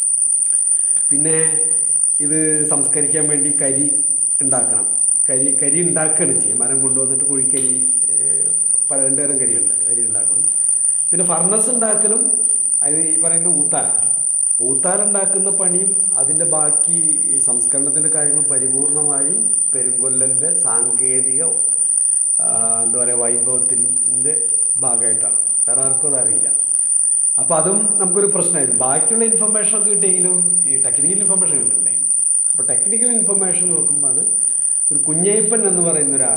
പിന്നെ ഇത് സംസ്കരിക്കാൻ വേണ്ടി കരി ഉണ്ടാക്കണം കരി കരി ഉണ്ടാക്കുകയാണ് ചെയ്യും മരം കൊണ്ടുവന്നിട്ട് കുഴിക്കരി ഏഹ്, പല രണ്ട് തരം കരിയുണ്ട് കരി ഉണ്ടാക്കണം പിന്നെ ഫർണസ് ഉണ്ടാക്കലും അത് ഈ പറയുന്ന ഊത്താല ഊത്താല ഉണ്ടാക്കുന്ന പണിയും അതിൻ്റെ ബാക്കി ഈ സംസ്കരണത്തിൻ്റെ കാര്യങ്ങളും പരിപൂർണമായും പെരുങ്കൊല്ലൻ്റെ സാങ്കേതിക ആ, എന്താ പറയുക വൈഭവത്തിൻ്റെ ഭാഗമായിട്ടാണ് വേറെ ആർക്കും അത് അറിയില്ല അപ്പോൾ അതും നമുക്കൊരു പ്രശ്നമായിരുന്നു ബാക്കിയുള്ള ഇൻഫർമേഷൻ ഒക്കെ കിട്ടിയെങ്കിലും ഈ ടെക്നിക്കൽ ഇൻഫർമേഷൻ കിട്ടണ്ടേ അപ്പോൾ ടെക്നിക്കൽ ഇൻഫർമേഷൻ നോക്കുമ്പോൾ ഒരു കുഞ്ഞയ്യപ്പൻ എന്ന് പറയുന്ന ഒരാൾ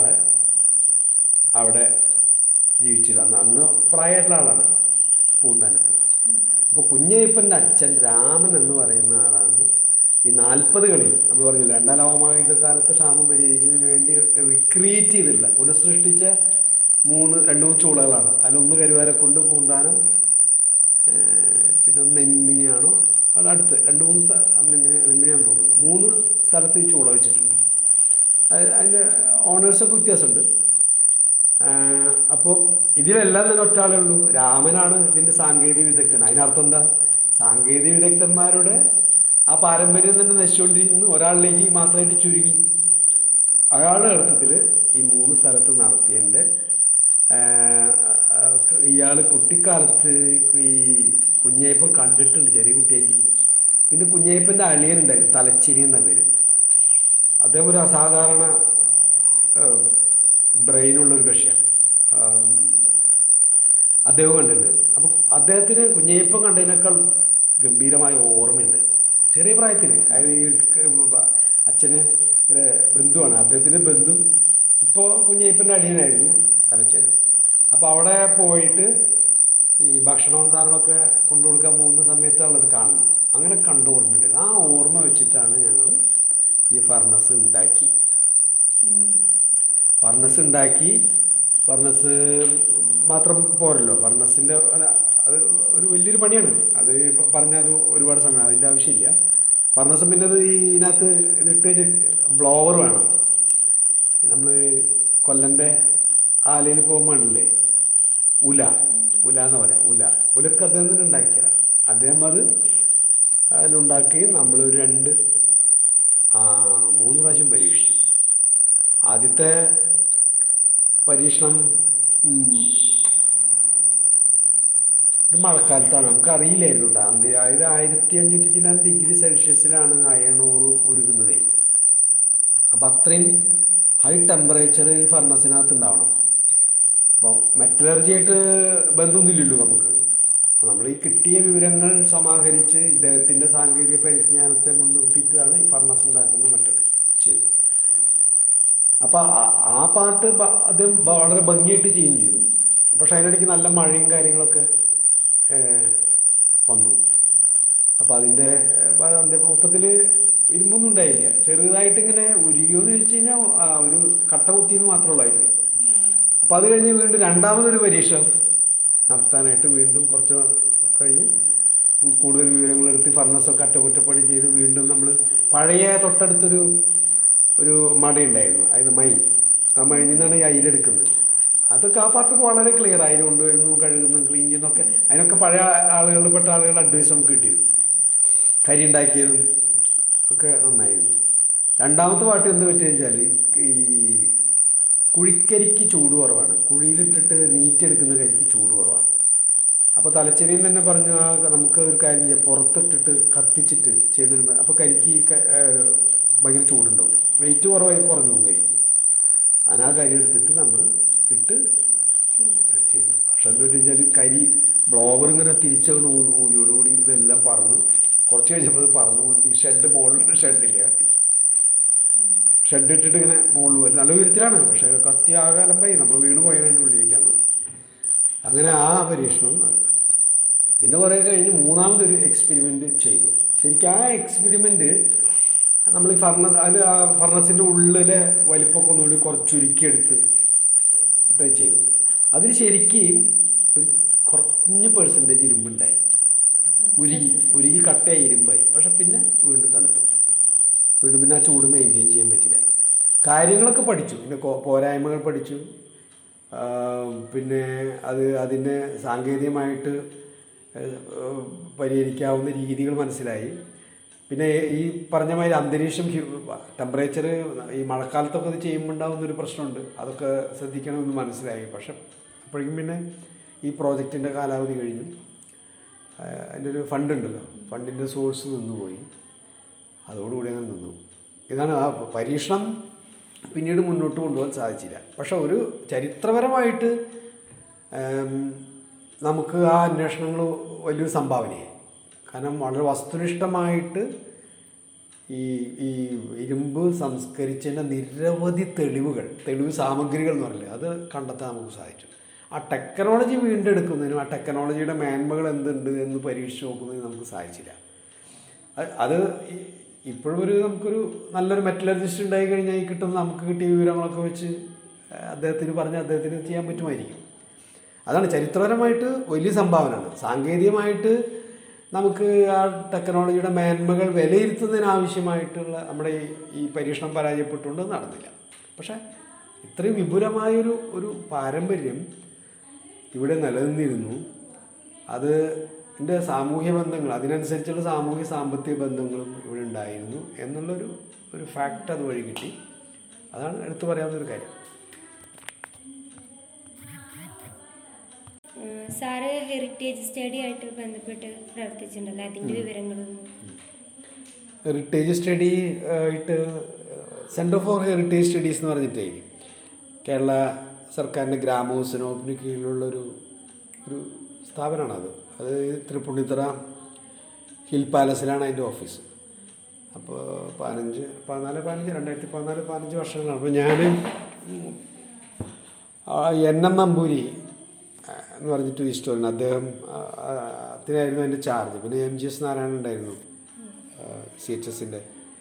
അവിടെ ജീവിച്ചിരുന്നു അന്ന് അന്ന് പ്രായമായിട്ടുള്ള ആളാണ് പൂന്താനത്ത് അപ്പോൾ കുഞ്ഞയ്യപ്പൻ്റെ അച്ഛൻ രാമൻ എന്ന് പറയുന്ന ആളാണ് ഈ നാൽപ്പതുകളിൽ നമ്മൾ പറഞ്ഞില്ല രണ്ടാം ലോകമായുധ കാലത്ത് ക്ഷാമം പരിഹരിക്കുന്നതിന് വേണ്ടി റിക്രിയേറ്റ് ചെയ്തിട്ടുള്ള പുനഃസൃഷ്ടിച്ച മൂന്ന് രണ്ട് മൂന്ന് ചൂളകളാണ് അതിലൊന്ന് കരുവാരക്കൊണ്ട് പൂന്താനം ഏഹ് പിന്നെ ഒന്ന് നെമ്മിനിയാണോ അവിടെ അടുത്ത് രണ്ട് മൂന്ന് സ്ഥ നെമ്മിനി നെമ്മിനിയാന്ന് തോന്നുന്നു മൂന്ന് സ്ഥലത്ത് ഈ ചൂള വെച്ചിട്ടുണ്ട് അത് അതിൻ്റെ ഓണേഴ്സൊക്കെ വ്യത്യാസമുണ്ട് അപ്പോൾ ഇതിലെല്ലാം തന്നെ ഒറ്റ ആളേ ഉള്ളൂ രാമനാണ് ഇതിൻ്റെ സാങ്കേതിക വിദഗ്ധൻ അതിനർത്ഥം എന്താ സാങ്കേതിക വിദഗ്ധന്മാരുടെ ആ പാരമ്പര്യം തന്നെ നശിച്ചുകൊണ്ടിരിക്കുന്നു ഒരാളിലേക്ക് മാത്രമായിട്ട് ചുരുങ്ങി അയാളുടെ അർത്ഥത്തിൽ ഈ മൂന്ന് സ്ഥലത്ത് നടത്തിയതിൻ്റെ ഇയാൾ കുട്ടിക്കാലത്ത് ഈ കുഞ്ഞയ്യപ്പൻ കണ്ടിട്ടുണ്ട് ചെറിയ കുട്ടിയായിരിക്കും പിന്നെ കുഞ്ഞയ്യപ്പൻ്റെ അളിയനുണ്ടായിരുന്നു തലച്ചിരി എന്ന പേര് അദ്ദേഹം ഒരു അസാധാരണ ബ്രെയിനുള്ളൊരു കക്ഷിയാണ് ആ, അദ്ദേഹം കണ്ടിട്ടുണ്ട് അപ്പോൾ അദ്ദേഹത്തിന് കുഞ്ഞയ്യപ്പം കണ്ടതിനേക്കാൾ ഗംഭീരമായ ഓർമ്മയുണ്ട് ചെറിയ പ്രായത്തിൽ അതായത് ഈ ക- ബ- അച്ഛന് ഒരു ബന്ധുവാണ് അദ്ദേഹത്തിൻ്റെ ബന്ധു ഇപ്പോൾ കുഞ്ഞയ്യപ്പൻ്റെ അടിയനായിരുന്നു തലച്ചേരി അപ്പോൾ അവിടെ പോയിട്ട് ഈ ഭക്ഷണവും സാധനങ്ങളൊക്കെ കൊണ്ടു കൊടുക്കാൻ പോകുന്ന സമയത്തുള്ളത് കാണുന്നത് അങ്ങനെ കണ്ട ഓർമ്മയുണ്ട് ആ ഓർമ്മ വെച്ചിട്ടാണ് ഞങ്ങൾ ഈ ഫർണസ് ഉണ്ടാക്കി ഫർണസ് ഉണ്ടാക്കി ഫർണസ് മാത്രം പോരല്ലോ ഫർണസിൻ്റെ അത് ഒരു വലിയൊരു പണിയാണ് അത് പറഞ്ഞാൽ അത് ഒരുപാട് സമയം അതിൻ്റെ ആവശ്യമില്ല ഫർണസ് പിന്നെ അത് ഈ ഇതിനകത്ത് ഇതിട്ട് കഴിഞ്ഞ് ബ്ലോവർ വേണം നമ്മൾ കൊല്ലൻ്റെ ആലയിൽ പോകുമ്പോഴല്ലേ ഉല ഉല എന്ന് പറയാം ഉല ഉലക്ക് അദ്ദേഹം തന്നെ ഉണ്ടാക്കിയതാണ് അദ്ദേഹം അത് അതിലുണ്ടാക്കി നമ്മളൊരു രണ്ട് ആ മൂന്ന് പ്രാവശ്യം പരീക്ഷിച്ചു ആദ്യത്തെ പരീക്ഷണം ഉം, ഒരു മഴക്കാലത്താണ് നമുക്ക് അറിയില്ലായിരുന്നു കേട്ടോ അന്ത്യ അതായത് ആയിരത്തി അഞ്ഞൂറ്റി ചില ഡിഗ്രി സെൽഷ്യസിലാണ് അയണൂറ് ഉരുകുന്നതേ അപ്പോൾ അത്രയും ഹൈ ടെമ്പറേച്ചർ ഈ ഫർണസിനകത്ത് ഉണ്ടാവണം അപ്പോൾ മെറ്റലർജി ആയിട്ട് ബന്ധമൊന്നുമില്ലല്ലോ നമുക്ക് അപ്പോൾ നമ്മൾ ഈ കിട്ടിയ വിവരങ്ങൾ സമാഹരിച്ച് ഇദ്ദേഹത്തിൻ്റെ സാങ്കേതിക പരിജ്ഞാനത്തെ മുൻനിർത്തിയിട്ടാണ് ഈ ഫർണസ് ഉണ്ടാക്കുന്ന മറ്റൊക്കെ ചെയ്തത് അപ്പോൾ ആ- ആ പാട്ട് ബ- അത് വളരെ ഭംഗിയായിട്ട് ചെയ്യുകയും ചെയ്തു പക്ഷെ അതിനിടയ്ക്ക് നല്ല മഴയും കാര്യങ്ങളൊക്കെ ഏഹ്, വന്നു അപ്പോൾ അതിൻ്റെ അതിൻ്റെ മൊത്തത്തിൽ ഇരുമ്പൊന്നും ഉണ്ടായില്ല ചെറുതായിട്ട് ഇങ്ങനെ ഉരുകിയോന്ന് ചോദിച്ചു കഴിഞ്ഞാൽ ആ, ഒരു കട്ട കുത്തിയെന്ന് മാത്രമേ ഉള്ളൂ അതിൽ അപ്പോൾ അത് കഴിഞ്ഞ് വീണ്ടും രണ്ടാമതൊരു പരീക്ഷ നടത്താനായിട്ട് വീണ്ടും കുറച്ച് കഴിഞ്ഞ് കൂടുതൽ വിവരങ്ങളെടുത്ത് ഫർണസൊക്കെ അറ്റകുറ്റപ്പണി ചെയ്ത് വീണ്ടും നമ്മൾ പഴയ തൊട്ടടുത്തൊരു ഒരു മടയുണ്ടായിരുന്നു അതായത് മൈൻ ആ മൈനിൽ നിന്നാണ് ഈ അയിലെടുക്കുന്നത് അതൊക്കെ ആ പാർട്ട് വളരെ ക്ലിയർ അതിൽ കൊണ്ടുവരുന്നു കഴുകുന്നു ക്ലീൻ ചെയ്യുന്നൊക്കെ അതിനൊക്കെ പഴയ ആളുകളിൽ പെട്ട ആളുകളുടെ അഡ്വൈസ് നമുക്ക് കിട്ടിയിരുന്നു കരി ഉണ്ടാക്കിയതും ഒക്കെ നന്നായിരുന്നു രണ്ടാമത്തെ പാട്ട് എന്ത് പറ്റിയെന്ന് വെച്ചാൽ ഈ കുഴിക്കരിക്ക് ചൂട് കുറവാണ് കുഴിയിലിട്ടിട്ട് നീറ്റെടുക്കുന്ന കരിക്ക് ചൂട് കുറവാണ് അപ്പോൾ തലച്ചെരിയിൽ തന്നെ പറഞ്ഞു ആ നമുക്ക് ഒരു കാര്യം ചെയ്യാം പുറത്തിട്ടിട്ട് കത്തിച്ചിട്ട് ചെയ്യുന്നതിന് അപ്പോൾ കരിക്ക് ക- ഏഹ് ഭയങ്കര ചൂടുണ്ടാവും വെയിറ്റ് കുറവായി കുറഞ്ഞു പോകും കരിക്ക് അങ്ങനെ ആ കരി എടുത്തിട്ട് നമ്മൾ ഇട്ട് ചെയ്തു പക്ഷെ എന്താ വെച്ചാൽ കരി ബ്ലോവർ ഇങ്ങനെ തിരിച്ചങ്ങോട്ട് ഊതിയോടുകൂടി ഇതെല്ലാം പറന്ന് കുറച്ച് കഴിഞ്ഞപ്പോൾ അത് പറന്നു ഈ ഷെഡ് മുകളിൽ ഷെഡില്ല ഷെഡ് ഇട്ടിട്ട് ഇങ്ങനെ മുകളിൽ വരും നല്ല ഉയരത്തിലാണ് പക്ഷേ കത്തി ആകാലമ്പായി നമ്മൾ വീണ് പോയതിൻ്റെ ഉള്ളിലേക്കാണ് അങ്ങനെ ആ പരീക്ഷണം നടന്നു. പിന്നെ കുറേ കഴിഞ്ഞ് മൂന്നാമതൊരു എക്സ്പെരിമെൻ്റ് ചെയ്തു ശരിക്കും ആ എക്സ്പെരിമെൻ്റ് നമ്മൾ ഈ ഫർണസ് അതിൽ ആ ഫർണസിൻ്റെ ഉള്ളിലെ വലിപ്പമൊക്കെ ഒന്നുകൂടി കുറച്ച് ചുരുക്കിയെടുത്ത് ഇട്ട് ചെയ്തു അതിൽ ശരിക്ക് ഒരു കുറഞ്ഞ പേഴ്സൻറ്റേജ് ഇരുമ്പുണ്ടായി ഉരുകി ഉരുകി കട്ടയായി ഇരുമ്പായി പക്ഷെ പിന്നെ വീണ്ടും തണുത്തു വീണ്ടും പിന്നെ ആ ചൂട് മെയിൻറ്റെയിൻ ചെയ്യാൻ പറ്റില്ല കാര്യങ്ങളൊക്കെ പഠിച്ചു പിന്നെ കോ- പോരായ്മകൾ പഠിച്ചു ആ, പിന്നെ അത് അതിനെ സാങ്കേതികമായിട്ട് ഏഹ്, പരിഹരിക്കാവുന്ന രീതികൾ മനസ്സിലായി പിന്നെ ഈ പറഞ്ഞ മാതിരി അന്തരീക്ഷം ടെമ്പറേച്ചർ ഈ മഴക്കാലത്തൊക്കെ ഇത് ചെയ്യുമ്പോൾ ഉണ്ടാകുന്ന ഒരു പ്രശ്നമുണ്ട് അതൊക്കെ ശ്രദ്ധിക്കണമെന്ന് മനസ്സിലായി പക്ഷെ അപ്പോഴേക്കും പിന്നെ ഈ പ്രോജക്റ്റിൻ്റെ കാലാവധി കഴിഞ്ഞു ആഹ് അതിൻ്റെ ഒരു ഫണ്ട് ഉണ്ടല്ലോ ഫണ്ടിൻ്റെ സോഴ്സ് നിന്നുപോയി അതോടുകൂടി അങ്ങനെ നിന്നു ഇതാണ് ആ പരീക്ഷണം പിന്നീട് മുന്നോട്ട് കൊണ്ടുപോകാൻ സാധിച്ചില്ല പക്ഷെ ഒരു ചരിത്രപരമായിട്ട് ഏം, നമുക്ക് ആ അന്വേഷണങ്ങൾ വലിയൊരു സംഭാവനയായി കാരണം വളരെ വസ്തുനിഷ്ഠമായിട്ട് ഈ ഈ ഇരുമ്പ് സംസ്കരിച്ചതിൻ്റെ നിരവധി തെളിവുകൾ തെളിവ് സാമഗ്രികൾ എന്ന് പറയില്ലേ അത് കണ്ടെത്താൻ നമുക്ക് സാധിച്ചു ആ ടെക്നോളജി വീണ്ടെടുക്കുന്നതിനും ആ ടെക്നോളജിയുടെ മേന്മകൾ എന്തുണ്ട് എന്ന് പരീക്ഷിച്ച് നോക്കുന്നതിനും നമുക്ക് സാധിച്ചില്ല അത് അത് ഈ- ഇപ്പോഴും ഒരു നമുക്കൊരു നല്ലൊരു മെറ്റലർജിസ്റ്റ് ഉണ്ടായി കഴിഞ്ഞാൽ ഈ കിട്ടുന്ന നമുക്ക് കിട്ടിയ വിവരങ്ങളൊക്കെ വെച്ച് അദ്ദേഹത്തിന് പറഞ്ഞ് അദ്ദേഹത്തിന് ചെയ്യാൻ പറ്റുമായിരിക്കും അതാണ് ചരിത്രപരമായിട്ട് വലിയ സംഭാവനയാണ് സാങ്കേതികമായിട്ട് നമുക്ക് ആ ടെക്നോളജിയുടെ മേന്മകൾ വിലയിരുത്തുന്നതിന് ആവശ്യമായിട്ടുള്ള നമ്മുടെ ഈ- ഈ പരീക്ഷണം പരാജയപ്പെട്ടുകൊണ്ട് നടന്നില്ല പക്ഷേ ഇത്രയും വിപുലമായൊരു ഒരു പാരമ്പര്യം ഇവിടെ നിലനിന്നിരുന്നു അത് ഇതിൻ്റെ സാമൂഹ്യ ബന്ധങ്ങൾ അതിനനുസരിച്ചുള്ള സാമൂഹ്യ സാമ്പത്തിക ബന്ധങ്ങളും ഇവിടെ ഉണ്ടായിരുന്നു എന്നുള്ളൊരു ഒരു ഫാക്റ്റ് അതുവഴി കിട്ടി അതാണ് എടുത്തു പറയാവുന്ന ഒരു കാര്യം ഉം, സാറ് ഹെറിറ്റേജ് സ്റ്റഡി ആയിട്ട് ബന്ധപ്പെട്ട് പ്രവർത്തിച്ചിട്ടുണ്ടല്ലോ അതിന്റെ വിവരങ്ങളൊന്നും ഹെറിറ്റേജ് സ്റ്റഡി ആയിട്ട് സെൻറ്റർ ഫോർ ഹെറിറ്റേജ് സ്റ്റഡീസ് എന്ന് പറഞ്ഞിട്ടേ കേരള സർക്കാരിൻ്റെ ഗ്രാമോത്സവത്തിന് കീഴിലുള്ളൊരു ഒരു സ്ഥാപനമാണത് അത് തൃപ്പുണിത്തറ ഹിൽ പാലസിലാണ് അതിൻ്റെ ഓഫീസ് അപ്പോൾ പതിനഞ്ച് പതിനാല് പതിനഞ്ച് രണ്ടായിരത്തി പതിനാല് പതിനഞ്ച് വർഷങ്ങളാണ് അപ്പോൾ ഞാൻ എൻ എം നമ്പൂരി ആ, എന്ന് പറഞ്ഞിട്ട് ഒരു ഹിസ്റ്റോറിയൻ അദ്ദേഹം ആ, ആ, അതിനായിരുന്നു അതിൻ്റെ ചാർജ് പിന്നെ എം ജി എസ് നാരായണൻ ഉണ്ടായിരുന്നു സി എച്ച് എസിൻ്റെ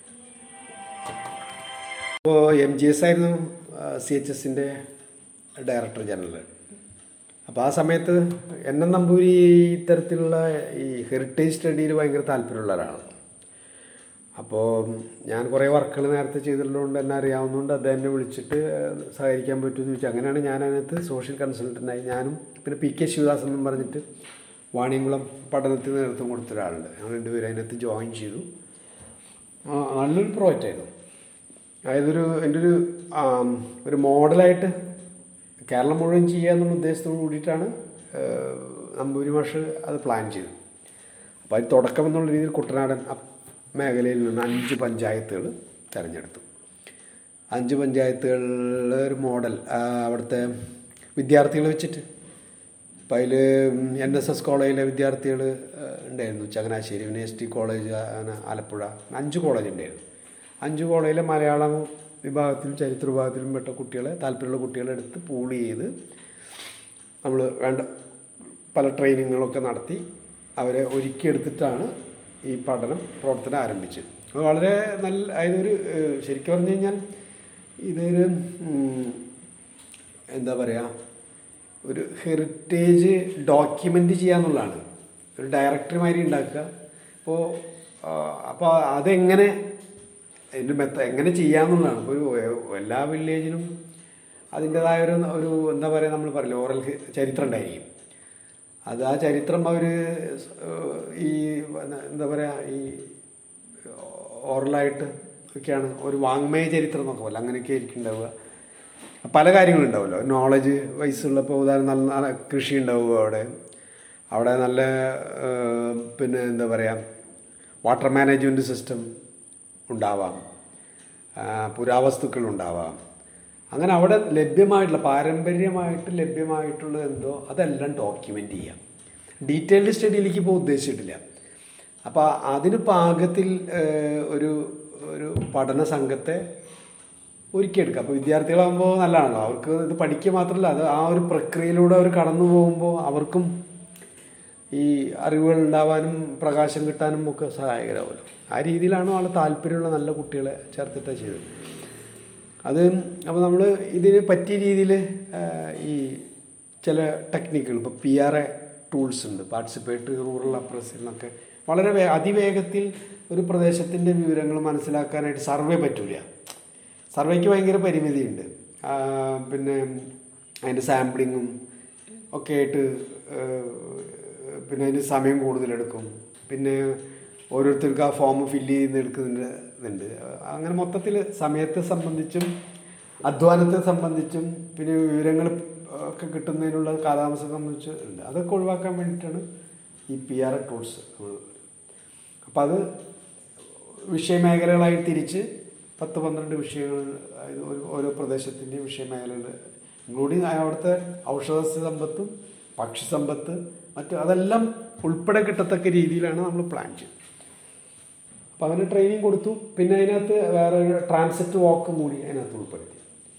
അപ്പോൾ എം ജി എസ് ആയിരുന്നു സി എച്ച് എസിൻ്റെ ഡയറക്ടർ ജനറൽ അപ്പോൾ ആ സമയത്ത് എൻ എൻ നമ്പൂരി ഇത്തരത്തിലുള്ള ഈ ഹെറിറ്റേജ് സ്റ്റഡിയിൽ ഭയങ്കര താല്പര്യമുള്ള ഒരാളാണ് അപ്പോൾ ഞാൻ കുറേ വർക്കുകൾ നേരത്തെ ചെയ്തിട്ടുള്ളതുകൊണ്ട് എന്നെ അറിയാവുന്നതുകൊണ്ട് അദ്ദേഹം എന്നെ വിളിച്ചിട്ട് ഏഹ്, സഹകരിക്കാൻ പറ്റുമെന്ന് ചോദിച്ചു അങ്ങനെയാണ് ഞാൻ അതിനകത്ത് സോഷ്യൽ കൺസൾട്ടൻ്റായി ഞാനും പിന്നെ പി കെ ശിവദാസ് എന്നും പറഞ്ഞിട്ട് വാണിയംകുളം പഠനത്തിന് നേതൃത്വം കൊടുത്ത ഒരാളുണ്ട് ഞങ്ങൾ രണ്ടുപേരും അതിനകത്ത് ജോയിൻ ചെയ്തു ആ, നല്ലൊരു പ്രോജക്റ്റായിരുന്നു അതായത് ഒരു എൻ്റെ ഒരു ആം, ഒരു മോഡലായിട്ട് കേരളം മുഴുവൻ ചെയ്യുക എന്നുള്ള ഉദ്ദേശത്തോട് കൂടിയിട്ടാണ് ഏഹ്, നമ്പൂരി മാഷ് അത് പ്ലാൻ ചെയ്തത് അപ്പോൾ അത് തുടക്കം എന്നുള്ള രീതിയിൽ കുട്ടനാടൻ അ- മേഖലയിൽ നിന്ന് അഞ്ച് പഞ്ചായത്തുകൾ തിരഞ്ഞെടുത്തു അഞ്ച് പഞ്ചായത്തുകളിലെ ഒരു മോഡൽ ആ, അവിടുത്തെ വിദ്യാർത്ഥികളെ വെച്ചിട്ട് അപ്പം അതിൽ എൻ എസ് എസ് കോളേജിലെ വിദ്യാർത്ഥികൾ ഉണ്ടായിരുന്നു ചങ്ങനാശ്ശേരി യൂണിവേഴ്സിറ്റി കോളേജ് അങ്ങനെ ആലപ്പുഴ അഞ്ച് കോളേജ് ഉണ്ടായിരുന്നു അഞ്ച് കോളേജിലെ മലയാളം വിഭാഗത്തിലും ചരിത്ര വിഭാഗത്തിലും പെട്ട കുട്ടികളെ താല്പര്യമുള്ള കുട്ടികളെ എടുത്ത് പൂൾ ചെയ്ത് നമ്മൾ വേണ്ട പല ട്രെയിനിങ്ങുകളൊക്കെ നടത്തി അവരെ ഒരുക്കിയെടുത്തിട്ടാണ് ഈ പഠനം പ്രവർത്തനം ആരംഭിച്ചത് അത് വളരെ നല്ല അതൊരു ഏഹ്, ശരിക്കും പറഞ്ഞു കഴിഞ്ഞാൽ ഇതൊരു ഉം, എന്താ പറയുക ഒരു ഹെറിറ്റേജ് ഡോക്യുമെൻ്റ് ചെയ്യാന്നുള്ളതാണ് ഒരു ഡയറക്ടറിമാരി ഉണ്ടാക്കുക അപ്പോൾ അപ്പോൾ അതെങ്ങനെ അതിൻ്റെ മെത്ത എങ്ങനെ ചെയ്യാന്നുള്ളതാണ് ഇപ്പോൾ ഒരു എല്ലാ വില്ലേജിലും അതിൻ്റെതായ ഒരു ഒരു എന്താ പറയുക നമ്മൾ പറയില്ല ഓറൽ ചരിത്രം ഉണ്ടായിരിക്കും അത് ആ ചരിത്രം അവർ ഈ എന്താ പറയുക ഈ ഓറലായിട്ട് ഒക്കെയാണ് ഒരു വാങ്മയ ചരിത്രം എന്നൊക്കെ പോലെ അങ്ങനെയൊക്കെ ആയിരിക്കും ഉണ്ടാവുക പല കാര്യങ്ങളും ഉണ്ടാവുമല്ലോ നോളജ് വൈസുള്ള ഇപ്പോൾ ഉദാഹരണം നല്ല നല്ല കൃഷി ഉണ്ടാവുക അവിടെ അവിടെ നല്ല ഏഹ്, പിന്നെ എന്താ പറയുക വാട്ടർ മാനേജ്മെൻറ്റ് സിസ്റ്റം ഉണ്ടാവാം ആ, പുരാവസ്തുക്കൾ ഉണ്ടാവാം അങ്ങനെ അവിടെ ലഭ്യമായിട്ടുള്ള പാരമ്പര്യമായിട്ട് ലഭ്യമായിട്ടുള്ള എന്തോ അതെല്ലാം ഡോക്യുമെൻ്റ് ചെയ്യാം ഡീറ്റെയിൽഡ് സ്റ്റഡിയിലേക്ക് ഇപ്പോൾ ഉദ്ദേശിച്ചിട്ടില്ല അപ്പോൾ അതിന് പാകത്തിൽ ഏഹ്, ഒരു ഒരു പഠന സംഘത്തെ ഒരുക്കിയെടുക്കുക അപ്പോൾ വിദ്യാർത്ഥികളാകുമ്പോൾ നല്ലതാണല്ലോ അവർക്ക് ഇത് പഠിക്കുക മാത്രമല്ല അത് ആ ഒരു പ്രക്രിയയിലൂടെ അവർ കടന്നു പോകുമ്പോൾ അവർക്കും ഈ അറിവുകൾ ഉണ്ടാവാനും പ്രകാശം കിട്ടാനും ഒക്കെ സഹായകരമാവുമല്ലോ ആ രീതിയിലാണ് ആൾ താല്പര്യമുള്ള നല്ല കുട്ടികളെ ചേർത്തിട്ടാണ് ചെയ്തത് അത് അപ്പോൾ നമ്മൾ ഇതിന് പറ്റിയ രീതിയിൽ ഈ ചില ടെക്നിക്കുകൾ ഇപ്പോൾ പി ആർ എ ടൂൾസ് ഉണ്ട് പാർട്ടിസിപ്പേറ്ററി റൂറൽ അപ്രസിലൊക്കെ വളരെ വേ അതിവേഗത്തിൽ ഒരു പ്രദേശത്തിൻ്റെ വിവരങ്ങൾ മനസ്സിലാക്കാനായിട്ട് സർവേ പറ്റൂല സർവേക്ക് ഭയങ്കര പരിമിതിയുണ്ട് ആ, പിന്നെ അതിൻ്റെ സാമ്പിളിങ്ങും ഒക്കെ ആയിട്ട് ഏഹ്, പിന്നെ അതിന് സമയം കൂടുതലെടുക്കും പിന്നെ ഓരോരുത്തർക്ക് ആ ഫോം ഫില്ല് ചെയ്ത് എടുക്കുന്നുണ്ട് ഇതുണ്ട് അങ്ങനെ മൊത്തത്തിൽ സമയത്തെ സംബന്ധിച്ചും അധ്വാനത്തെ സംബന്ധിച്ചും പിന്നെ വിവരങ്ങൾ ഒക്കെ കിട്ടുന്നതിനുള്ള കാലാവസ്ഥ സംബന്ധിച്ച് ഉണ്ട് അതൊക്കെ ഒഴിവാക്കാൻ വേണ്ടിയിട്ടാണ് ഈ പി ആർ ടൂൾസ് അപ്പം അത് വിഷയമേഖലകളായി തിരിച്ച് പത്ത് പന്ത്രണ്ട് വിഷയങ്ങൾ അതായത് ഒരു ഓരോ പ്രദേശത്തിൻ്റെയും വിഷയമേഖലകൾ ഇൻക്ലൂഡിങ് അവിടുത്തെ ഔഷധ സമ്പത്തും പക്ഷി സമ്പത്ത് മറ്റു അതെല്ലാം ഉൾപ്പെടെ കിട്ടത്തക്ക രീതിയിലാണ് നമ്മൾ പ്ലാൻ ചെയ്തത് അപ്പോൾ അവന് ട്രെയിനിങ് കൊടുത്തു പിന്നെ അതിനകത്ത് വേറെ ഒരു ട്രാൻസിറ്റ് വാക്കും കൂടി അതിനകത്ത് ഉൾപ്പെടുത്തി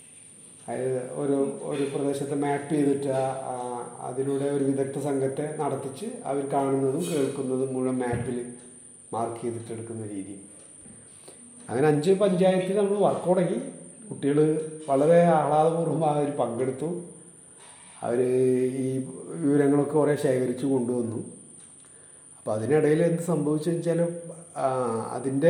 അതായത് ഒരു ഒരു പ്രദേശത്തെ മാപ്പ് ചെയ്തിട്ട് ആ- ആ- അതിലൂടെ ഒരു വിദഗ്ധ സംഘത്തെ നടത്തിച്ച് അവർ കാണുന്നതും കേൾക്കുന്നതും മുഴുവൻ മാപ്പിൽ മാർക്ക് ചെയ്തിട്ട് എടുക്കുന്ന രീതി അങ്ങനെ അഞ്ച് പഞ്ചായത്തിൽ നമ്മൾ വർക്ക് തുടങ്ങി കുട്ടികൾ വളരെ ആഹ്ലാദപൂർവ്വം അതിൽ പങ്കെടുത്തു അവർ ഈ വിവരങ്ങളൊക്കെ കുറേ ശേഖരിച്ച് കൊണ്ടുവന്നു അപ്പോൾ അതിനിടയിൽ എന്ത് സംഭവിച്ചു വെച്ചാൽ അതിൻ്റെ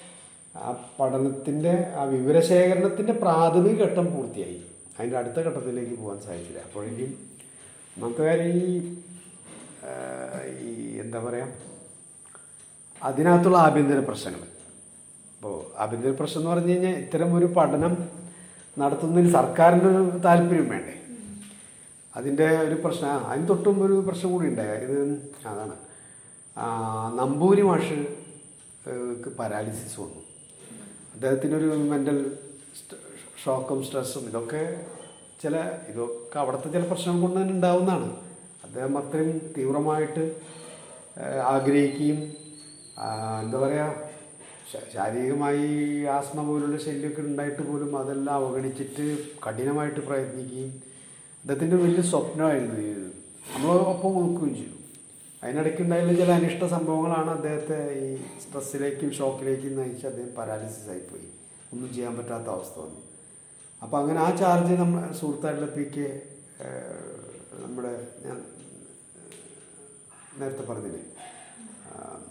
ആ പഠനത്തിൻ്റെ ആ വിവരശേഖരണത്തിൻ്റെ പ്രാഥമിക ഘട്ടം പൂർത്തിയായി അതിൻ്റെ അടുത്ത ഘട്ടത്തിലേക്ക് പോകാൻ സാധിച്ചില്ല അപ്പോഴേക്കും ഒന്നാമത്തെ കാര്യം ഈ ആ, ഈ എന്താ പറയുക അതിനകത്തുള്ള ആഭ്യന്തര പ്രശ്നങ്ങൾ അപ്പോൾ ആഭ്യന്തര പ്രശ്നം എന്ന് പറഞ്ഞു കഴിഞ്ഞാൽ ഇത്തരം ഒരു പഠനം നടത്തുന്നതിന് സർക്കാരിന് ഒരു താല്പര്യം വേണ്ടേ അതിൻ്റെ ഒരു പ്രശ്നം ആ, അതിന് തൊട്ടും ഒരു പ്രശ്നം കൂടി ഉണ്ടായി ഇത് അതാണ് ആ, നമ്പൂരി മാഷ് ഏഹ്, ക്ക് പാരാലിസിസ് വന്നു അദ്ദേഹത്തിനൊരു മെൻ്റൽ ഷോക്കും സ്ട്രെസ്സും ഇതൊക്കെ ചില ഇതൊക്കെ അവിടുത്തെ ചില പ്രശ്നങ്ങൾ കൊണ്ട് തന്നെ ഉണ്ടാവുന്നതാണ് അദ്ദേഹം അത്രയും തീവ്രമായിട്ട് ഏഹ്, ആഗ്രഹിക്കുകയും ആ, എന്താ പറയുക ശ- ശാരീരികമായി ആസ്മ പോലുള്ള ശല്യമൊക്കെ ഉണ്ടായിട്ട് പോലും അതെല്ലാം അവഗണിച്ചിട്ട് കഠിനമായിട്ട് പ്രയത്നിക്കുകയും അദ്ദേഹത്തിൻ്റെ വലിയ സ്വപ്നമായിരുന്നു ഇത് നമ്മൾ ഒപ്പം നോക്കുകയും ചെയ്തു അതിനിടയ്ക്ക് ഉണ്ടായുള്ള ചില അനിഷ്ട സംഭവങ്ങളാണ് അദ്ദേഹത്തെ ഈ സ്ട്രെസ്സിലേക്കും ഷോക്കിലേക്കും നയിച്ച് അദ്ദേഹം പാരാലിസിസ് ആയിപ്പോയി ഒന്നും ചെയ്യാൻ പറ്റാത്ത അവസ്ഥ വന്നു അപ്പോൾ അങ്ങനെ ആ ചാർജ് നമ്മൾ സുഹൃത്തായിട്ടുള്ള പി കെ നമ്മുടെ ഞാൻ നേരത്തെ പറഞ്ഞില്ലേ ആ,